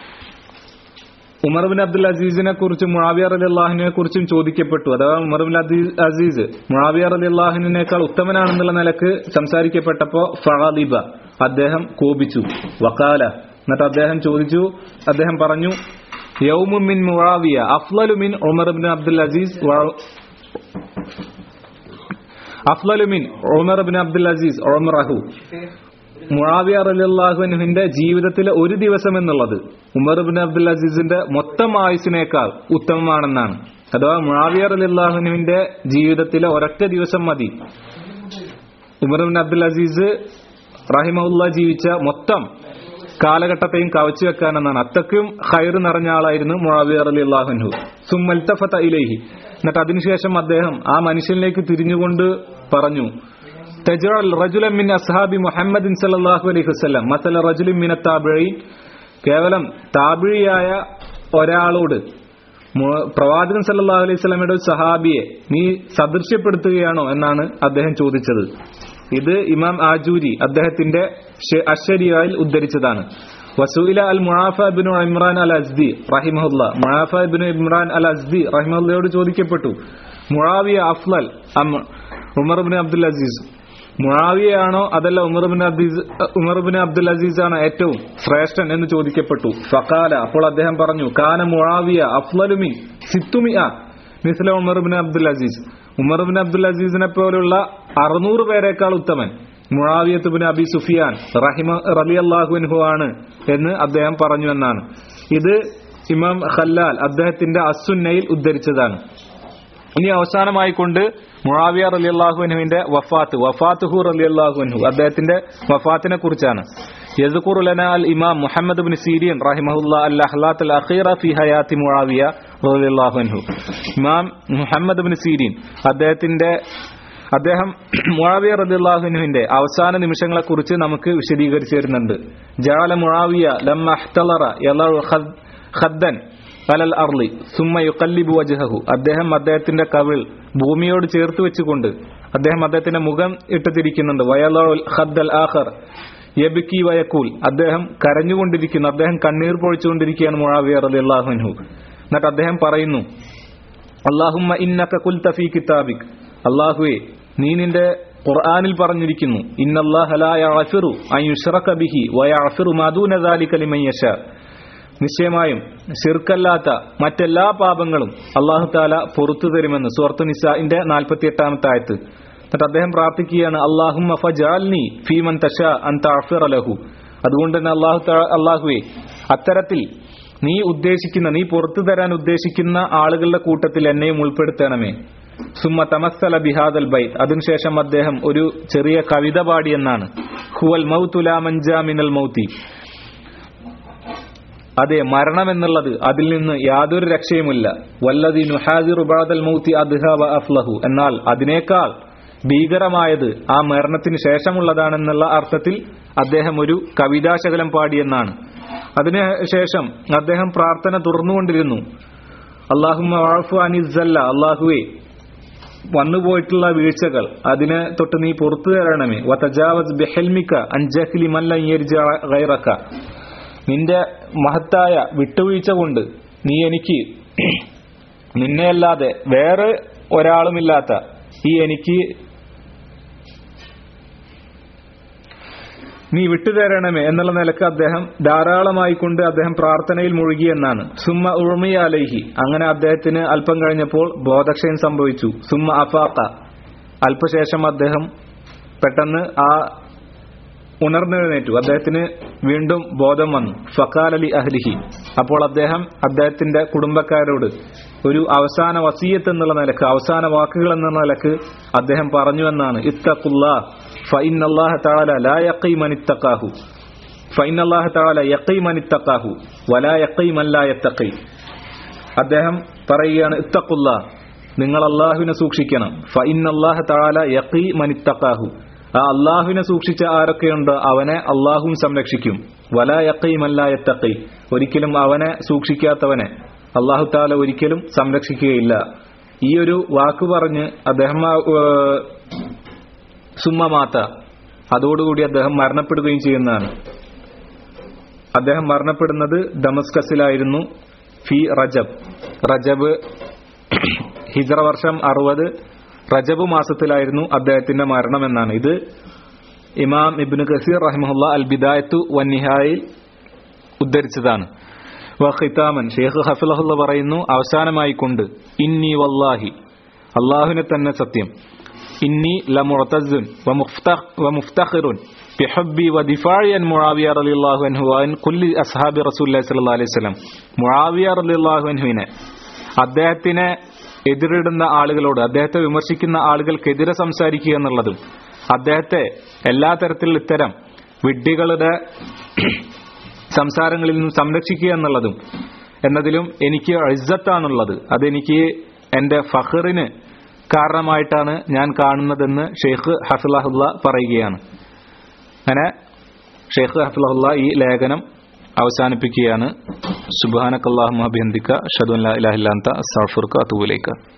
ഉമർ ബിൻ അബ്ദുൽ അസീസിനെ കുറിച്ചും മുആവിയ റലി അള്ളാഹിനെ കുറിച്ചും ചോദിക്കപ്പെട്ടു അഥവാ ഉമർ ബിൻ അദീ- അസീസ് മുആവിയ റലി അള്ളാഹിനേക്കാൾ ഉത്തമനാണെന്നുള്ള നിലക്ക് സംസാരിക്കപ്പെട്ടപ്പോ ഫാദിബ അദ്ദേഹം കോപിച്ചു വക്കാല എന്നിട്ട് അദ്ദേഹം ചോദിച്ചു അദ്ദേഹം പറഞ്ഞു യൗമു മിൻ മുആവിയ അഫ്ലലു മിൻ ഉമർ ബിൻ അബ്ദുൽ അസീസ് വ- അഫ്ലലു മിൻ ഉമർ ബിൻ അബ്ദുൽ അസീസ് ഉമറഹു മുആവിയ റളിയല്ലാഹുവിന്റെ ജീവിതത്തിലെ ഒരു ദിവസം എന്നുള്ളത് ഉമർ ബിൻ അബ്ദുൽ അസീസിന്റെ മൊത്തം ആയുസിനേക്കാൾ ഉത്തമമാണെന്നാണ് അഥവാ മുആവിയ റളിയല്ലാഹുവിന്റെ ജീവിതത്തിലെ ഒരൊറ്റ ദിവസം മതി ഉമർ ബിൻ അബ്ദുൽ അസീസ് റഹിമഹുല്ല ജീവിച്ച മൊത്തം കാലഘട്ടത്തെയും കവച്ചു വെക്കാനെന്നാണ് അത്രക്കും ഹൈർ നിറഞ്ഞ ആളായിരുന്നു മുആവിയ റളിയല്ലാഹു സുമ്മൽത്തഫത ഇലൈഹി എന്നിട്ട് അതിനുശേഷം അദ്ദേഹം ആ മനുഷ്യനിലേക്ക് തിരിഞ്ഞുകൊണ്ട് പറഞ്ഞു തജഅൽ റജുലൻ മിൻ അസ്ഹാബി മുഹമ്മദിൻ സല്ലല്ലാഹു അലൈഹി വസല്ലം മസല റജുലിൻ മിന താബിഈൻ കേവലം താബിഴിയായ ഒരാളോട് മു- പ്രവാചകൻ സല്ലല്ലാഹു അലൈഹി വസല്ലമയുടെ ഒരു സഹാബിയെ നീ സദൃശ്യപ്പെടുത്തുകയാണോ എന്നാണ് അദ്ദേഹം ചോദിച്ചത് ഇത് ഇമാം ആജൂരി അദ്ദേഹത്തിന്റെ ഷെ- അശ്ശരിയായിൽ ഉദ്ധരിച്ചതാണ് വസൂല അൽ മുആഫ ഇബ്നു ഇമ്രാൻ അൽ അസ്ദി റഹിമഹുല്ല മുആഫ ഇബ്നു ഇമ്രാൻ അൽ അസ്ദി റഹിമഹുല്ലയോട് ചോദിക്കപ്പെട്ടു മുആവിയ അഫ്ലൽ അം ഉമർ ഇബ്നു അബ്ദുൽ അസീസ് മുആവിയയാണോ അതല്ല ഉമർ ബിൻ അബ്ദീസ് ഉമർ ബിൻ അബ്ദുൽ അസീസ് ആണ് ഏറ്റവും ശ്രേഷ്ഠൻ എന്ന് ചോദിക്കപ്പെട്ടു ഫക്കാല അപ്പോൾ അദ്ദേഹം പറഞ്ഞു കാന മുആവിയ അഫ്ലലുമിൻ സിത്തുമിയ മിസ്ല Umar bin Abdul Aziz Umar bin Abdul അസീസിനെ പോലുള്ള അറുന്നൂറ് പേരെക്കാൾ ഉത്തമൻ മുആവിയത്ത് ബിൻ അബി സുഫിയാൻ റഹിമ റളിയല്ലാഹു ആണ് എന്ന് അദ്ദേഹം പറഞ്ഞു എന്നാണ് ഇത് ഇമാം ഖല്ലാൽ അദ്ദേഹത്തിന്റെ അസുന്നയിൽ ഉദ്ധരിച്ചതാണ് ഇനി അവസാനമായി കൊണ്ട് മുആവിയ റളിയല്ലാഹു അൻഹുവിന്റെ വഫാത്ത് വഫാത്തുഹു റളിയല്ലാഹു അൻഹു അദ്ദേഹത്തിന്റെ വഫാത്തിനെ കുറിച്ചാണ് യസ്കുറു ലന അൽ ഇമാം മുഹമ്മദ് ബിൻ സീരിയൻ റഹിമഹുല്ലാ അൽ അഹ്ലാത്ത് അൽ അഖീറ ഫി ഹയാത്തി മുആവിയ റളിയല്ലാഹു അൻഹു ഇമാം മുഹമ്മദ് ബിൻ സീരിൻ അദ്ദേഹത്തിന്റെ അദ്ദേഹം മുആവിയ റളിയല്ലാഹു അൻഹുവിന്റെ അവസാന നിമിഷങ്ങളെ കുറിച്ച് നമുക്ക് വിശദീകരിച്ചു തരുന്നുണ്ട് ജഅല മുആവിയ ലമ്മ ഇഹ്തളറ യലഉ ഖദ്- ഖദ്ദൻ അലൽ അർളി സുമ്മ യുക്കല്ലിബു വജ്ഹഹു അദ്ദേഹം അദ്ദേഹത്തിന്റെ കവിൾ ഭൂമിയോട് ചേർത്ത് വെച്ചുകൊണ്ട് അദ്ദേഹം അദ്ദേഹത്തിന്റെ മുഖം ഇട്ട് തിരിക്കുന്നുണ്ട് വയലോൾ ഖദ്ദൽ ആഖർ യബ്കി വയക്കൂൽ അദ്ദേഹം കരഞ്ഞുകൊണ്ടിരിക്കുന്നു അദ്ദേഹം കണ്ണീർ പൊഴിച്ചുകൊണ്ടിരിക്കുകയാണ് മുആവിയ റളിയല്ലാഹു അൻഹു എന്നിട്ട് അദ്ദേഹം പറയുന്നു അള്ളാഹുമ്മ ഇന്നക കുൽത ഫീ കിതാബിക് അള്ളാഹുവേ നീ നിന്റെ ഖുർആനിൽ പറഞ്ഞിരിക്കുന്നു ഇന്നല്ലാഹ ലാ യഗ്ഫിറു അൻ യുശ്റക ബിഹി വയഗ്ഫിറു മാ ദൂന ദാലിക ലിമൻ യശാ നിശ്ചയമായും ശിർക്കല്ലാത്ത മറ്റെല്ലാ പാപങ്ങളും അള്ളാഹു താല പുറത്തു തരുമെന്ന് സുഹൃത്തു നിസാഇന്റെ നാൽപ്പത്തി എട്ടാമത്തെ ആയത്ത് എന്നിട്ട് അദ്ദേഹം പ്രാർത്ഥിക്കുകയാണ് അള്ളാഹുമ്മ ഫജാൽനി ഫീമൻ തഷ അൻ തഅഫിറ ലഹു അതുകൊണ്ട് തന്നെ അള്ളാഹു താ- അള്ളാഹുവേ അത്തരത്തിൽ നീ ഉദ്ദേശിക്കുന്ന നീ പുറത്തു തരാൻ ഉദ്ദേശിക്കുന്ന ആളുകളുടെ കൂട്ടത്തിൽ എന്നെയും ഉൾപ്പെടുത്തണമേ സുമ്മ തമസ്സല ബിഹാദൽ ബൈത്ത് അതിനുശേഷം അദ്ദേഹം ഒരു ചെറിയ കവിത പാടിയെന്നാണ് ഹുവൽ മൗതുലാ മഞ്ചാ മിനൽ മൗത്തി അതെ മരണം എന്നുള്ളത് അതിൽ നിന്ന് യാതൊരു രക്ഷയുമില്ല വല്ലതി നുഹാദിറു ബഅദൽ മൗത്തി അദ്ഹ വ അഫ്ലഹു എന്നാൽ അതിനേക്കാൾ ഭീകരമായത് ആ മരണത്തിന് ശേഷമുള്ളതാണെന്നുള്ള അർത്ഥത്തിൽ അദ്ദേഹം ഒരു കവിതാശകലം പാടിയെന്നാണ് അതിനുശേഷം അദ്ദേഹം പ്രാർത്ഥന തുറന്നുകൊണ്ടിരുന്നു അള്ളാഹു അനിസല്ല അള്ളാഹുവെ വന്നുപോയിട്ടുള്ള വീഴ്ചകൾ അതിനെ തൊട്ട് നീ പുറത്തു തരണമേ വതജാവസ് ബെഹൽമിക്ക അൻജഹ്ലി മല്ല ഗൈറക്ക നിന്റെ മഹത്തായ വിട്ടുവീഴ്ച കൊണ്ട് നീ എനിക്ക് നിന്നെയല്ലാതെ വേറെ ഒരാളുമില്ലാത്ത ഈ എനിക്ക് നീ വിട്ടുതരണമേ എന്നുള്ള നിലക്ക് അദ്ദേഹം ധാരാളമായി കൊണ്ട് അദ്ദേഹം പ്രാർത്ഥനയിൽ മുഴുകി എന്നാണ് സുമ്മ ഉൾമിയ അലൈഹി അങ്ങനെ അദ്ദേഹത്തിന് അല്പം കഴിഞ്ഞപ്പോൾ ബോധക്ഷയം സംഭവിച്ചു സുമ്മ അഫാത്ത അല്പശേഷം അദ്ദേഹം പെട്ടെന്ന് ആ ഉണർന്നെഴുന്നേറ്റു അദ്ദേഹത്തിന് വീണ്ടും ബോധം വന്നു ഫക്കാൽ അലി അഹ്ലിഹി അപ്പോൾ അദ്ദേഹം അദ്ദേഹത്തിന്റെ കുടുംബക്കാരോട് ഒരു അവസാന വസീയത്ത് എന്നുള്ള നിലക്ക് അവസാന വാക്കുകൾ എന്നുള്ള നിലക്ക് അദ്ദേഹം പറഞ്ഞു എന്നാണ് ഇത്തഖുല്ലാ ഫൈൻ അള്ളാഹ താല ലാ യഖീ മനിത്തഖാഹു ഫൈൻ അള്ളാഹ താല യഖീ മനിത്തഖാഹു വലാ യഖീ മല്ലാ യത്തഖി അദ്ദേഹം പറയുകയാണ് ഇത്തഖുല്ലാ നിങ്ങൾ അള്ളാഹുവിനെ സൂക്ഷിക്കണം ഫൈൻ അള്ളാഹ താല യഖീ മനിത്തഖാഹു ആ അള്ളാഹുവിനെ സൂക്ഷിച്ച ആരൊക്കെയുണ്ട് അവനെ അള്ളാഹുവും സംരക്ഷിക്കും വല യക്കൈമല്ലായത്തക്കൈ ഒരിക്കലും അവനെ സൂക്ഷിക്കാത്തവനെ അള്ളാഹു താല ഒരിക്കലും സംരക്ഷിക്കുകയില്ല ഈ ഒരു വാക്ക് പറഞ്ഞ് അദ്ദേഹം സുമ്മമാത്ത അതോടുകൂടി അദ്ദേഹം മരണപ്പെടുകയും ചെയ്യുന്നതാണ് അദ്ദേഹം മരണപ്പെടുന്നത് ഡമസ്കസിലായിരുന്നു ഫി റജബ് റജബ് ഹിജറ വർഷം അറുപത് റജബ് മാസത്തിലായിരുന്നു അദ്ദേഹത്തിന്റെ മരണം എന്നാണ് ഇത് ഇമാം ഇബ്നു കസീർ റഹിമഹുല്ല അൽ ബിദായത്തു വന്നിഹായിൽ ഉദ്ധരിച്ചതാണ് വഖിതാമൻ ഷെയ്ഖ് ഹഫിലഹുല്ല പറയുന്നു അവസാനമായി കൊണ്ട് ഇന്നി വല്ലാഹി അള്ളാഹുവിനെ തന്നെ സത്യം ഇന്നി ലമുഅതസുൻ വമുഫ്തഖിറുൻ ബിഹബ്ബി വദിഫാഇ അൻ മുആവിയ റളിയല്ലാഹു അൻഹു വഅൻ കുല്ലി അസ്ഹാബി റസൂലുള്ളാഹി സ്വല്ലല്ലാഹു അലൈഹി വസല്ലം മുആവിയ റളിയല്ലാഹു അൻഹുവിനെ അദ്ദേഹത്തിനെ എതിരിടുന്ന ആളുകളോട് അദ്ദേഹത്തെ വിമർശിക്കുന്ന ആളുകൾക്കെതിരെ സംസാരിക്കുക എന്നുള്ളതും അദ്ദേഹത്തെ എല്ലാ തരത്തിലുള്ള ഇത്തരം വിഡ്ഢികളുടെ സംസാരങ്ങളിൽ നിന്നും സംരക്ഷിക്കുക എന്നുള്ളതും എന്നതിലും എനിക്ക് ഇസ്സത്താണുള്ളത് അതെനിക്ക് എന്റെ ഫഹറിന് കാരണമായിട്ടാണ് ഞാൻ കാണുന്നതെന്ന് ഷെയ്ഖ് ഹഫിലഹുല്ല പറയുകയാണ് അങ്ങനെ ഷെയ്ഖ് ഹഫിലഹുല്ല ഈ ലേഖനം അവസാനിപ്പിക്കുകയാണ് സുബാനക്കല്ലാഹു അഭിയന്തിക്ക ഷദുൻ ഇലാഹില്ലാന്ത അസ്താഫുർക്ക അത്തൂലേക്ക്